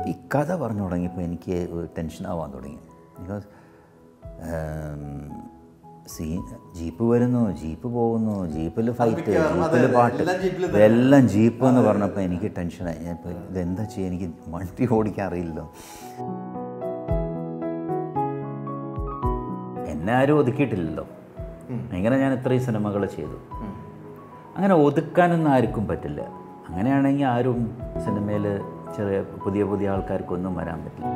ഈ കഥ പറഞ്ഞു തുടങ്ങിയപ്പോൾ എനിക്ക് ഒരു ടെൻഷൻ ആവാൻ തുടങ്ങി ബിക്കോസ് സീ ജീപ്പ് വരുന്നു ജീപ്പ് പോകുന്നു ജീപ്പിൽ ഫൈറ്റ് മിക്കവാറും അതെ, ജീപ്പിൽ അതെ. പാട്ട് എല്ലാം ജീപ്പിൽ ഇതെല്ലാം ജീപ്പ് എന്ന് പറഞ്ഞപ്പോൾ എനിക്ക് ടെൻഷനായി ഞാൻ ഇപ്പോൾ ഇതെന്താ ചെയ്യുക എനിക്ക് വണ്ടി ഓടിക്കാൻ അറിയില്ലല്ലോ എന്നെ ആരും ഒതുക്കിയിട്ടില്ലല്ലോ എങ്ങനെ ഞാൻ ഇത്രയും സിനിമകൾ ചെയ്തു അങ്ങനെ ഒതുക്കാനൊന്നും ആർക്കും പറ്റില്ല അങ്ങനെയാണെങ്കിൽ ആരും സിനിമയിൽ ചെറിയ പുതിയ പുതിയ ആൾക്കാർക്കൊന്നും വരാൻ പറ്റില്ല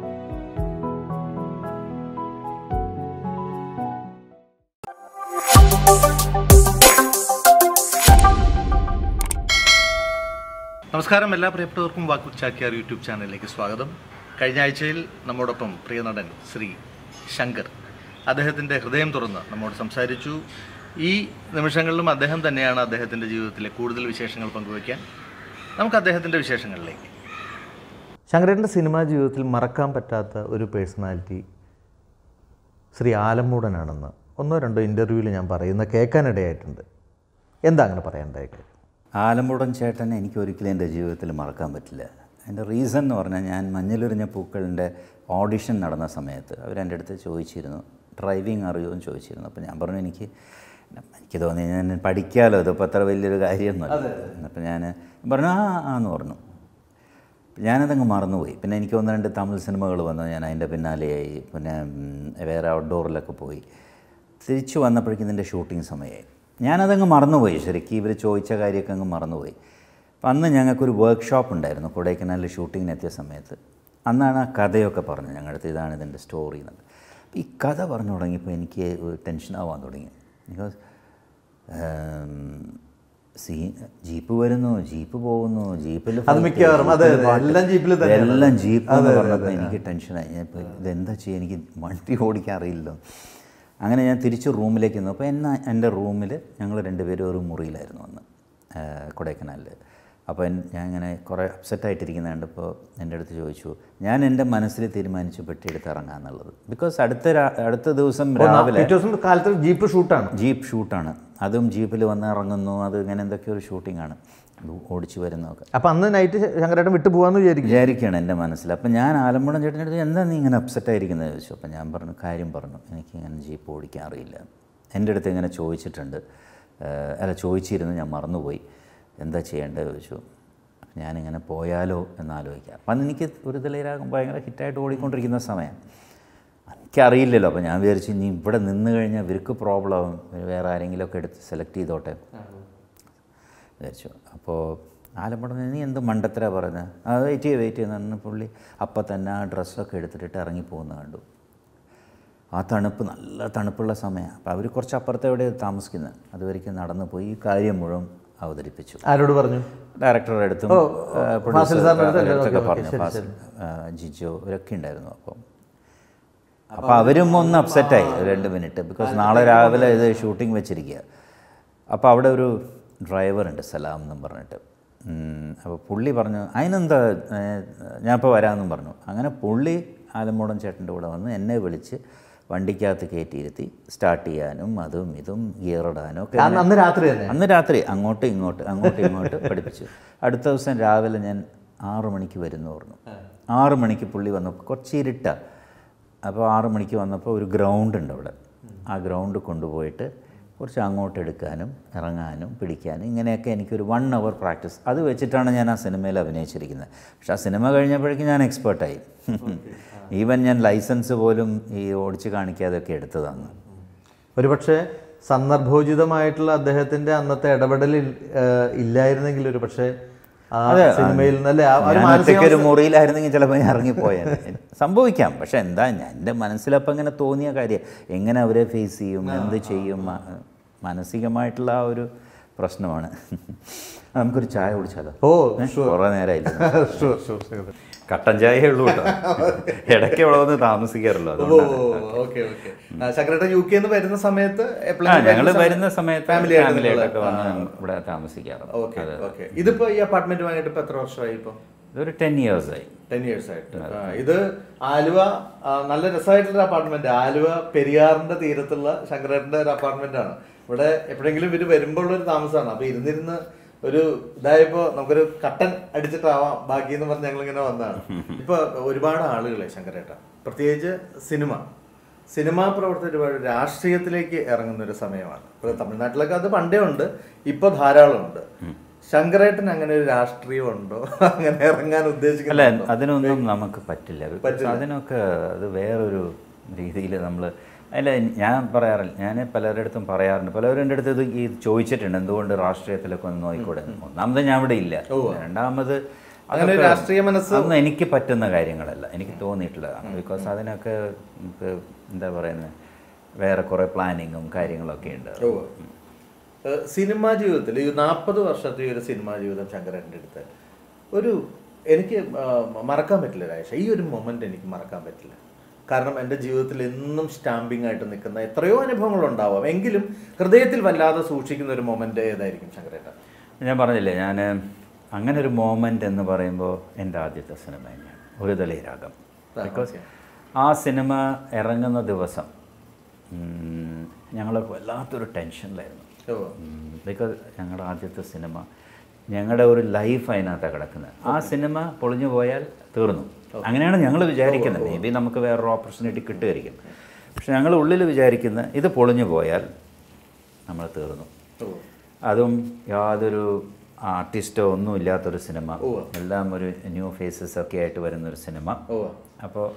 നമസ്കാരം എല്ലാ പ്രിയപ്പെട്ടവർക്കും വാക്കു ചാക്യാർ യൂട്യൂബ് ചാനലിലേക്ക് സ്വാഗതം കഴിഞ്ഞ ആഴ്ചയിൽ നമ്മോടൊപ്പം പ്രിയ നടൻ ശ്രീ ശങ്കർ അദ്ദേഹത്തിൻ്റെ ഹൃദയം തുറന്ന് നമ്മോട് സംസാരിച്ചു ഈ നിമിഷങ്ങളിലും അദ്ദേഹം തന്നെയാണ് അദ്ദേഹത്തിൻ്റെ ജീവിതത്തിലെ കൂടുതൽ വിശേഷങ്ങൾ പങ്കുവയ്ക്കാൻ നമുക്ക് അദ്ദേഹത്തിൻ്റെ വിശേഷങ്ങളിലേക്ക് ശങ്കരേട്ടൻ്റെ സിനിമാ ജീവിതത്തിൽ മറക്കാൻ പറ്റാത്ത ഒരു പേഴ്സണാലിറ്റി ശ്രീ ആലമ്മൂടനാണെന്ന് ഒന്നോ രണ്ടോ ഇൻ്റർവ്യൂവിൽ ഞാൻ പറയുന്ന കേൾക്കാനിടയായിട്ടുണ്ട് എന്താ അങ്ങനെ പറയാനുണ്ടായ കാര്യം ആലമ്പുടൻ ചേട്ടനെ എനിക്ക് ഒരിക്കലും എൻ്റെ ജീവിതത്തിൽ മറക്കാൻ പറ്റില്ല എൻ്റെ റീസൺ എന്ന് പറഞ്ഞാൽ ഞാൻ മഞ്ഞളുരിഞ്ഞ പൂക്കളിൻ്റെ ഓഡിഷൻ നടന്ന സമയത്ത് അവരെൻ്റെ അടുത്ത് ചോദിച്ചിരുന്നു ഡ്രൈവിംഗ് അറിയുമോ എന്ന് ചോദിച്ചിരുന്നു അപ്പോൾ ഞാൻ പറഞ്ഞു എനിക്ക് എനിക്ക് തോന്നി ഞാൻ പഠിക്കാമല്ലോ ഇതിപ്പോൾ അത്ര വലിയൊരു കാര്യമൊന്നുമല്ല അപ്പോൾ ഞാൻ പറഞ്ഞു ആ ആ എന്ന് പറഞ്ഞു ഞാനതങ്ങ് മറന്നുപോയി പിന്നെ എനിക്ക് ഒന്ന് രണ്ട് തമിഴ് സിനിമകൾ വന്നു ഞാൻ അതിൻ്റെ പിന്നാലെയായി പിന്നെ ഉം, വേറെ ഔട്ട്ഡോറിലൊക്കെ പോയി തിരിച്ചു വന്നപ്പോഴേക്കും ഇതിൻ്റെ ഷൂട്ടിംഗ് സമയമായി ഞാനതങ്ങ് മറന്നുപോയി ശരിക്കും ഇവർ ചോദിച്ച കാര്യമൊക്കെ അങ്ങ് മറന്നുപോയി അപ്പം അന്ന് ഞങ്ങൾക്കൊരു വർക്ക്ഷോപ്പ് ഉണ്ടായിരുന്നു കൊടൈക്കനാലിൽ ഷൂട്ടിങ്ങിന് എത്തിയ സമയത്ത് അന്നാണ് ആ കഥയൊക്കെ പറഞ്ഞത് ഞങ്ങളുടെ ഇതാണ് ഇതിൻ്റെ സ്റ്റോറി എന്നത് അപ്പോൾ ഈ കഥ പറഞ്ഞു തുടങ്ങിയപ്പോൾ എനിക്ക് ഒരു ടെൻഷൻ ആവാൻ തുടങ്ങി ബിക്കോസ് സീ ജീപ്പ് വരുന്നു ജീപ്പ് പോകുന്നു ജീപ്പിൽ അത് മിക്കവാറും അതെ, അതെ, എല്ലാം ജീപ്പിൽ തന്നെയാണ്. എല്ലാം ജീപ്പ് എന്ന് പറഞ്ഞപ്പോൾ എനിക്ക് ടെൻഷനായി ഞാൻ ഇപ്പോൾ ഇതെന്താ ചെയ്യുക എനിക്ക് വണ്ടി ഓടിക്കാൻ അറിയില്ലല്ലോ അങ്ങനെ ഞാൻ തിരിച്ച് റൂമിലേക്ക് വന്നു അപ്പോൾ എന്നാ എൻ്റെ റൂമിൽ ഞങ്ങൾ രണ്ടുപേരും ഒരു മുറിയിലായിരുന്നു അന്ന് ആ, കൊടൈക്കനാലിൽ അപ്പോൾ എൻ- ഞാൻ ഇങ്ങനെ കുറേ അപ്സെറ്റായിട്ടിരിക്കുന്ന കണ്ടപ്പോൾ എൻ്റെ അടുത്ത് ചോദിച്ചു ഞാൻ എൻ്റെ മനസ്സിൽ തീരുമാനിച്ചു പെട്ടിയെടുത്ത് ഇറങ്ങാമെന്നുള്ളത് ബിക്കോസ് അടുത്ത രാ- അടുത്ത ദിവസം രാവിലെ പിറ്റേ ദിവസം കാലത്ത് ജീപ്പ് ഷൂട്ടാണ് ജീപ്പ് ഷൂട്ടാണ് അതും ജീപ്പിൽ വന്ന് ഇറങ്ങുന്നു അത് ഇങ്ങനെ എന്തൊക്കെയോ ഒരു ഷൂട്ടിങ്ങാണ് ഓടിച്ചു വരുന്നതൊക്കെ അപ്പം അന്ന് നൈറ്റ് ശങ്കരേട്ടൻ വിട്ടു പോകാമെന്ന് വിചാരിക്കും വിചാരിക്കുകയാണ് എൻ്റെ മനസ്സിൽ അപ്പം ഞാൻ ആലമ്പുഴ ചേട്ടൻ്റെ അടുത്ത് എന്താ നീ ഇങ്ങനെ അപ്സെറ്റ് ആയിരിക്കുന്നത് ചോദിച്ചു അപ്പം ഞാൻ പറഞ്ഞു കാര്യം പറഞ്ഞു എനിക്ക് ഇങ്ങനെ ജീപ്പ് ഓടിക്കാൻ അറിയില്ല എൻ്റെ അടുത്ത് ഇങ്ങനെ ചോദിച്ചിട്ടുണ്ട് ഏഹ് അല്ല ചോദിച്ചിരുന്നു ഞാൻ മറന്നുപോയി എന്താ ചെയ്യേണ്ടത് ചോദിച്ചു അപ്പം ഞാനിങ്ങനെ പോയാലോ എന്നാലോചിക്കാം അപ്പം അന്ന് എനിക്ക് ഒരു തലയിലാകും ഭയങ്കര ഹിറ്റായിട്ട് ഓടിക്കൊണ്ടിരിക്കുന്ന സമയം എനിക്കറിയില്ലല്ലോ അപ്പോൾ ഞാൻ വിചാരിച്ചു ഇനി ഇവിടെ നിന്ന് കഴിഞ്ഞാൽ ഇവർക്ക് പ്രോബ്ലം ആവും വേറെ ആരെങ്കിലുമൊക്കെ എടുത്ത് സെലക്ട് ചെയ്തോട്ടെ വിചാരിച്ചു അപ്പോൾ ആലമ്പുഴ നീ എന്ത് മണ്ടത്തരാ പറയുന്നത് ആ വെയിറ്റ് ചെയ്യുക വെയിറ്റ് ചെയ്യുന്ന പറഞ്ഞ് പുള്ളി അപ്പം തന്നെ ആ ഡ്രസ്സൊക്കെ എടുത്തിട്ട് ഇറങ്ങി പോകുന്ന കണ്ടു ആ തണുപ്പ് നല്ല തണുപ്പുള്ള സമയമാണ് അപ്പോൾ അവർ കുറച്ച് അപ്പുറത്തെ എവിടെ താമസിക്കുന്നത് അതുവരെയ്ക്കും നടന്നു പോയി ഈ കാര്യം മുഴുവൻ അവതരിപ്പിച്ചു ആരോട് പറഞ്ഞു ഡയറക്ടറുടെ അടുത്തും ഓ, ആ, ഫാസിൽ producer സാറിൻ്റെ അടുത്ത് അവരുടെ അടുത്തൊക്കെ ഓക്കേ, പറഞ്ഞു ശരി, ഫാസിൽ ആ, ജിജോ ഇവരൊക്കെ ഉണ്ടായിരുന്നു അപ്പം അപ്പോൾ അവരും ഒന്ന് അപ്സെറ്റായി രണ്ട് മിനിറ്റ് ബിക്കോസ് നാളെ രാവിലെ ഇത് ഷൂട്ടിംഗ് വെച്ചിരിക്കുക അപ്പോൾ അവിടെ ഒരു ഡ്രൈവർ ഉണ്ട് സലാം എന്നും പറഞ്ഞിട്ട് അപ്പോൾ പുള്ളി പറഞ്ഞു അതിനെന്താ ഏ, ഞാനിപ്പോൾ വരാമെന്നും പറഞ്ഞു അങ്ങനെ പുള്ളി ആലമ്പൂടൻ ചേട്ടൻ്റെ കൂടെ വന്ന് എന്നെ വിളിച്ച് വണ്ടിക്കകത്ത് കയറ്റിയിരുത്തി സ്റ്റാർട്ട് ചെയ്യാനും അതും ഇതും ഗിയർ ഇടാനും ഒക്കെ അന്ന് അന്ന് രാത്രി തന്നെ അന്ന് രാത്രി അങ്ങോട്ട് ഇങ്ങോട്ട് അങ്ങോട്ട് ഇങ്ങോട്ട് പഠിപ്പിച്ചു അടുത്ത ദിവസം രാവിലെ ഞാൻ ആറു മണിക്ക് വരുന്നു പറഞ്ഞു ആറു മണിക്ക് പുള്ളി വന്നപ്പോൾ കുറച്ച് ഇരുട്ട അപ്പോൾ ആറു മണിക്ക് വന്നപ്പോൾ ഒരു ഗ്രൗണ്ട് ഉണ്ട് അവിടെ ആ ഗ്രൗണ്ട് കൊണ്ടുപോയിട്ട് കുറച്ച് അങ്ങോട്ട് എടുക്കാനും ഇറങ്ങാനും പിടിക്കാനും ഇങ്ങനെയൊക്കെ എനിക്കൊരു വൺ അവർ പ്രാക്ടീസ് അത് വെച്ചിട്ടാണ് ഞാൻ ആ സിനിമയിൽ അഭിനയിച്ചിരിക്കുന്നത് പക്ഷെ ആ സിനിമ കഴിഞ്ഞപ്പോഴേക്കും ഞാൻ എക്സ്പേർട്ടായി ഈവൻ ഞാൻ ലൈസൻസ് പോലും ഈ ഓടിച്ച് കാണിക്കാതെയൊക്കെ എടുത്തതാണ് ഒരുപക്ഷെ സന്ദർഭോചിതമായിട്ടുള്ള അദ്ദേഹത്തിന്റെ അന്നത്തെ ഇടപെടലിൽ ഏഹ്, ഇല്ലായിരുന്നെങ്കിൽ ഒരു പക്ഷേ ആ സിനിമയിൽ നിന്നല്ലേ ആ ഒരു ഞാൻ മാനസിക ഒറ്റയ്ക്ക് ഒരു മുറിയിലായിരുന്നെങ്കിൽ ചിലപ്പോൾ ഞാൻ ഇറങ്ങിപ്പോയാൽ സംഭവിക്കാം പക്ഷെ എന്താ ഞാൻ എൻ്റെ മനസ്സിലപ്പം ഇങ്ങനെ തോന്നിയ കാര്യം എങ്ങനെ അവരെ ഫേസ് ചെയ്യും എന്ത് ചെയ്യും മ- മാനസികമായിട്ടുള്ള ആ ഒരു പ്രശ്നമാണ് നമുക്കൊരു ചായ കുടിച്ചാലോ ഓ ഏ? കുറേ നേരമായില്ല ഷുവർ ഷുവർ ഷുവർ കട്ടൻ ചായയേ ഉള്ളൂ കേട്ടോ ഇടയ്ക്ക് ഇവിടെ വന്ന് താമസിക്കാറുള്ളൂ അതുകൊണ്ടാണ് ഓക്കെ ഓക്കെ ശങ്കരേട്ടൻ യു കെ വരുന്ന സമയത്ത് ആ ഞങ്ങൾ വരുന്ന സമയത്ത് Family ആയിട്ട് ഫാമിലിയായിട്ടൊക്കെ നിങ്ങള് വന്ന് ഇവിടെ താമസിക്കാറുണ്ട് ഓക്കെ ഓക്കെ ഇതിപ്പോ ഈ അപ്പാർട്ട്മെന്റ് വാങ്ങിയിട്ട് ഇപ്പൊ എത്ര വർഷമായി ഇപ്പൊ ഇതൊരു ടെൻ ഇയേഴ്സായി ടെൻ ഇയേഴ്സ് ആയിട്ട് ആ, ഇത് ആലുവ ആ, നല്ല രസമായിട്ടുള്ള അപ്പാർട്ട്മെന്റ് ആലുവ പെരിയാറിന്റെ തീരത്തുള്ള ശങ്കരേട്ടന്റെ ഒരു അപ്പാർട്ട്മെന്റ് ആണ് ഇവിടെ എപ്പോഴെങ്കിലും ഇവര് വരുമ്പോൾ ഒരു താമസമാണ് അപ്പൊ ഇരുന്നിരുന്ന് ഒരു ഇതായപ്പോ നമുക്കൊരു കട്ടൻ അടിച്ചിട്ടാവാം ബാക്കി എന്ന് പറഞ്ഞ് ഞങ്ങൾ ഇങ്ങനെ വന്നതാണ് ഇപ്പൊ ഒരുപാട് ആളുകളെ ശങ്കരേട്ട പ്രത്യേകിച്ച് സിനിമ സിനിമാ പ്രവർത്തകർ ഒരുപാട് രാഷ്ട്രീയത്തിലേക്ക് ഇറങ്ങുന്ന ഒരു സമയമാണ് ഇപ്പൊ തമിഴ്നാട്ടിലൊക്കെ അത് പണ്ടേ ഉണ്ട് ഇപ്പൊ ധാരാളം ഉണ്ട് ശങ്കരേട്ടൻ അങ്ങനെ ഒരു രാഷ്ട്രീയം ഉണ്ടോ അങ്ങനെ ഇറങ്ങാൻ അല്ല ഉദ്ദേശിക്കുന്നുണ്ടോ അതിനൊന്നും നമുക്ക് പറ്റില്ല because അതിനൊക്കെ അത് വേറൊരു രീതിയിൽ നമ്മൾ അല്ല ഞാൻ പറയാറില്ല ഞാൻ പലരുടെ അടുത്തും പറയാറുണ്ട് പലരും എൻ്റെ അടുത്ത് ഇത് ഈ ചോദിച്ചിട്ടുണ്ട് എന്തുകൊണ്ട് രാഷ്ട്രീയത്തിലൊക്കെ ഒന്ന് നോക്കിക്കൂടെ എന്ന്. ഒന്നാമത് ഞാൻ അവിടെ ഇല്ല രണ്ടാമത് അങ്ങനെ ഒരു അതൊക്കെ രാഷ്ട്രീയ മനസ്സ് അതൊന്നും എനിക്ക് പറ്റുന്ന കാര്യങ്ങളല്ല എനിക്ക് തോന്നിയിട്ടുള്ളതാണ് ബിക്കോസ് അതിനൊക്കെ നമുക്ക് എന്താ പറയുന്നത് വേറെ കുറേ പ്ലാനിങ്ങും കാര്യങ്ങളൊക്കെ ഉണ്ട് ഉവ്വ്. ഏഹ് സിനിമാ ജീവിതത്തിൽ ഈ നാൽപ്പത് വർഷത്തെ ഈ ഒരു സിനിമാ ജീവിതം ശങ്കരൻ്റെ അടുത്ത് ഒരു എനിക്ക് ആ, മറക്കാൻ പറ്റില്ല രാജേഷ ഈ ഒരു മൊമെന്റ് എനിക്ക് മറക്കാൻ പറ്റില്ല കാരണം എൻ്റെ ജീവിതത്തിൽ എന്നും സ്റ്റാമ്പിംഗ് ആയിട്ട് നിൽക്കുന്ന എത്രയോ അനുഭവങ്ങൾ ഉണ്ടാവാം എങ്കിലും ഹൃദയത്തിൽ വല്ലാതെ സൂക്ഷിക്കുന്ന ഒരു മൊമെന്റ് ഏതായിരിക്കും ശങ്കരേട്ട ഞാൻ പറഞ്ഞില്ലേ ഞാൻ അങ്ങനെ ഒരു മോമെൻ്റ് എന്ന് പറയുമ്പോൾ എൻ്റെ ആദ്യത്തെ സിനിമ തന്നെയാണ് ഒരു തലയിരാഗം ബിക്കോസ് ആ സിനിമ ഇറങ്ങുന്ന ദിവസം ഉം, ഞങ്ങളൊക്കെ വല്ലാത്തൊരു ടെൻഷനിലായിരുന്നു ഓ ബിക്കോസ് ഞങ്ങളുടെ ആദ്യത്തെ സിനിമ ഞങ്ങളുടെ ഒരു ലൈഫ് അതിനകത്താണ് കിടക്കുന്നത് ആ സിനിമ പൊളിഞ്ഞു പോയാൽ തീർന്നു അങ്ങനെയാണ് ഞങ്ങൾ വിചാരിക്കുന്നത് മേ ബി നമുക്ക് വേറൊരു ഓപ്പർച്യൂണിറ്റി കിട്ടുമായിരിക്കും പക്ഷെ ഞങ്ങൾ ഉള്ളിൽ വിചാരിക്കുന്ന ഇത് പൊളിഞ്ഞു പോയാൽ നമ്മൾ തീർന്നു ഓ അതും യാതൊരു ആർട്ടിസ്റ്റോ ഒന്നും ഇല്ലാത്തൊരു സിനിമ എല്ലാം ഒരു ന്യൂ ഫേസസ് ഒക്കെ ആയിട്ട് വരുന്നൊരു സിനിമ ഓ അപ്പോൾ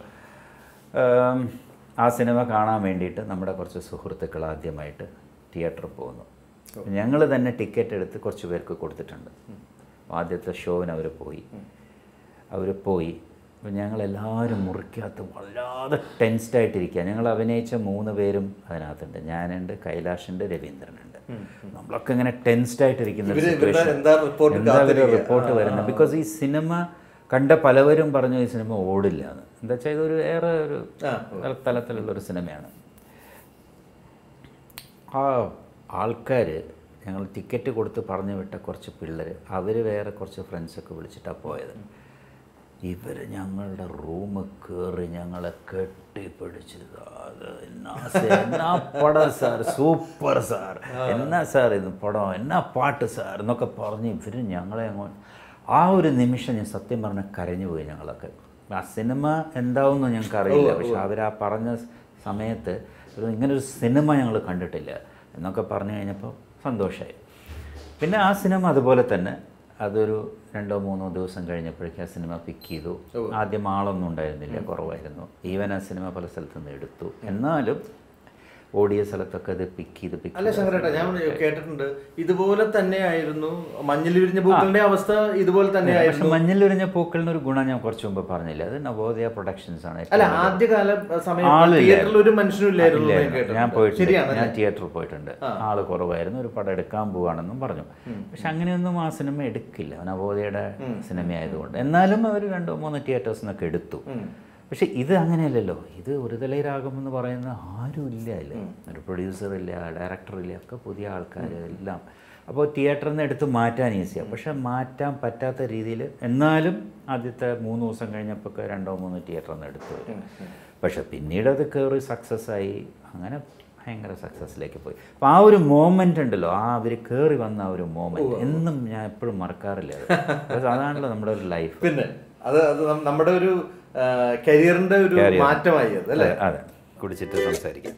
ആ സിനിമ കാണാൻ വേണ്ടിയിട്ട് നമ്മുടെ കുറച്ച് സുഹൃത്തുക്കൾ ആദ്യമായിട്ട് തിയേറ്ററിൽ പോകുന്നു ഞങ്ങൾ തന്നെ ടിക്കറ്റ് എടുത്ത് കുറച്ച് പേർക്ക് കൊടുത്തിട്ടുണ്ട് ആദ്യത്തെ ഷോവിന് അവർ പോയി അവർ പോയി അപ്പോൾ ഞങ്ങളെല്ലാവരും മുറിക്കകത്ത് വല്ലാതെ ടെൻസ്ഡ് ആയിട്ടിരിക്കുക ഞങ്ങൾ അഭിനയിച്ച മൂന്ന് പേരും അതിനകത്തുണ്ട് ഞാനുണ്ട് കൈലാഷുണ്ട് രവീന്ദ്രനുണ്ട് നമ്മളൊക്കെ ഇങ്ങനെ ടെൻസ്ഡ് ആയിട്ടിരിക്കുന്ന ഒരു ഇവര് ഇവരുടെ situation. എന്താ report എന്താ ഒരു കാത്തിരിക്കുക? റിപ്പോർട്ട് വരുന്നത് ബിക്കോസ് ഈ സിനിമ കണ്ട പലവരും പറഞ്ഞു ഈ സിനിമ ഓടില്ല എന്ന് എന്താ വെച്ചാൽ ഇതൊരു ഏറെ ഒരു തല- തലത്തിലുള്ള ഒരു സിനിമയാണ് ആ ആൾക്കാർ ഞങ്ങൾ ടിക്കറ്റ് കൊടുത്ത് പറഞ്ഞു വിട്ട കുറച്ച് പിള്ളേർ അവർ വേറെ കുറച്ച് ഫ്രണ്ട്സൊക്കെ വിളിച്ചിട്ടാണ് പോയത് ഇവർ ഞങ്ങളുടെ റൂം കയറി ഞങ്ങളെ കെട്ടിപ്പിടിച്ച് അത് എന്നാ സ- എന്നാ പടം സാർ സൂപ്പർ സാർ എന്നാ സാർ ഇത് പടം എന്നാ പാട്ട് സാർ എന്നൊക്കെ പറഞ്ഞ് ഇവർ ഞങ്ങളെ അങ്ങോട്ട് ആ ഒരു നിമിഷം ഞാൻ സത്യം പറഞ്ഞ കരഞ്ഞു പോയി ഞങ്ങളൊക്കെ ആ സിനിമ എന്താവുമെന്ന് ഞങ്ങൾക്ക് അറിയില്ല പക്ഷെ അവർ ആ പറഞ്ഞ സമയത്ത് ഒരു ഇങ്ങനൊരു സിനിമ ഞങ്ങൾ കണ്ടിട്ടില്ല എന്നൊക്കെ പറഞ്ഞു കഴിഞ്ഞപ്പോൾ സന്തോഷമായി പിന്നെ ആ സിനിമ അതുപോലെ തന്നെ അതൊരു രണ്ടോ മൂന്നോ ദിവസം കഴിഞ്ഞപ്പോഴേക്കും ആ സിനിമ പിക്ക് ചെയ്തു ആദ്യം ആളൊന്നും ഉണ്ടായിരുന്നില്ല കുറവായിരുന്നു ഈവൻ ആ സിനിമ പല സ്ഥലത്തു നിന്ന് എടുത്തു എന്നാലും ഓടിയ സ്ഥലത്തൊക്കെ അത് പിക്ക് ചെയ്ത് പിക്ക് അല്ല ശങ്കരേട്ട ഞാൻ കേട്ടിട്ടുണ്ട് ഇതുപോലെ തന്നെയായിരുന്നു മഞ്ഞിൽ വിരിഞ്ഞ പൂക്കളുടെ അവസ്ഥ ഇതുപോലെ പക്ഷെ തന്നെയായിരുന്നു മഞ്ഞിലുരിഞ്ഞ പൂക്കളിന് ഒരു ഗുണം ഞാൻ കുറച്ച് മുമ്പ് പറഞ്ഞില്ല അത് നവോദയ പ്രൊഡക്ഷൻസ് ആണ് ഏറ്റവും അല്ല വലിയ- ആദ്യകാല സമയത്ത് ആളില്ലായിരുന്നു. തിയേറ്ററിൽ ഒരു മനുഷ്യനും ഇല്ലായിരുന്നു എന്ന് ഞാൻ ഇല്ലായിരുന്നു. കേട്ടിട്ടുണ്ട്. ഞാൻ പോയിട്ടുണ്ട് ശരിയാണ് ഞാൻ തിയേറ്ററിൽ പോയിട്ടുണ്ട് ആള് കുറവായിരുന്നു ഒരു പടം എടുക്കാൻ പോവാണെന്നും പറഞ്ഞു പക്ഷെ അങ്ങനെയൊന്നും ആ സിനിമ എടുക്കില്ല നവോദയയുടെ സിനിമ ആയതുകൊണ്ട് എന്നാലും അവർ രണ്ടോ മൂന്നോ തിയേറ്റേഴ്സിനൊക്കെ എടുത്തു പക്ഷെ ഇത് അങ്ങനെയല്ലല്ലോ ഇത് ഒരു തലയിലാകും എന്ന് പറയുന്ന ആരും ഇല്ല അല്ലേ ഒരു പ്രൊഡ്യൂസർ ഇല്ല ഡയറക്ടർ ഇല്ല ഒക്കെ പുതിയ ആൾക്കാർ എല്ലാം അപ്പോൾ തിയേറ്ററിൽ നിന്ന് എടുത്ത് മാറ്റാൻ ഈസിയാണ് പക്ഷെ മാറ്റാൻ പറ്റാത്ത രീതിയിൽ എന്നാലും ആദ്യത്തെ മൂന്ന് ദിവസം കഴിഞ്ഞപ്പോൾ ഒക്കെ രണ്ടോ മൂന്നോ തിയേറ്ററിൽ നിന്ന് എടുത്തു വരും പക്ഷെ പിന്നീട് അത് കയറി സക്സസ് ആയി അങ്ങനെ ഭയങ്കര സക്സസ്സിലേക്ക് പോയി അപ്പോൾ ആ ഒരു മോമെൻ്റ് ഉണ്ടല്ലോ ആ അവർ കയറി വന്ന ആ ഒരു മോമെൻ്റ് എന്നും ഞാൻ എപ്പോഴും മറക്കാറില്ല അത്. Because അതാണല്ലോ നമ്മുടെ ഒരു ലൈഫ് പിന്നെ അത് അത് നം- നമ്മുടെ ഒരു കരിയറിന്റെ ഒരു Career. മാറ്റമായി അത് അല്ലേ അതെ കുടിച്ചിട്ട് സംസാരിക്കാം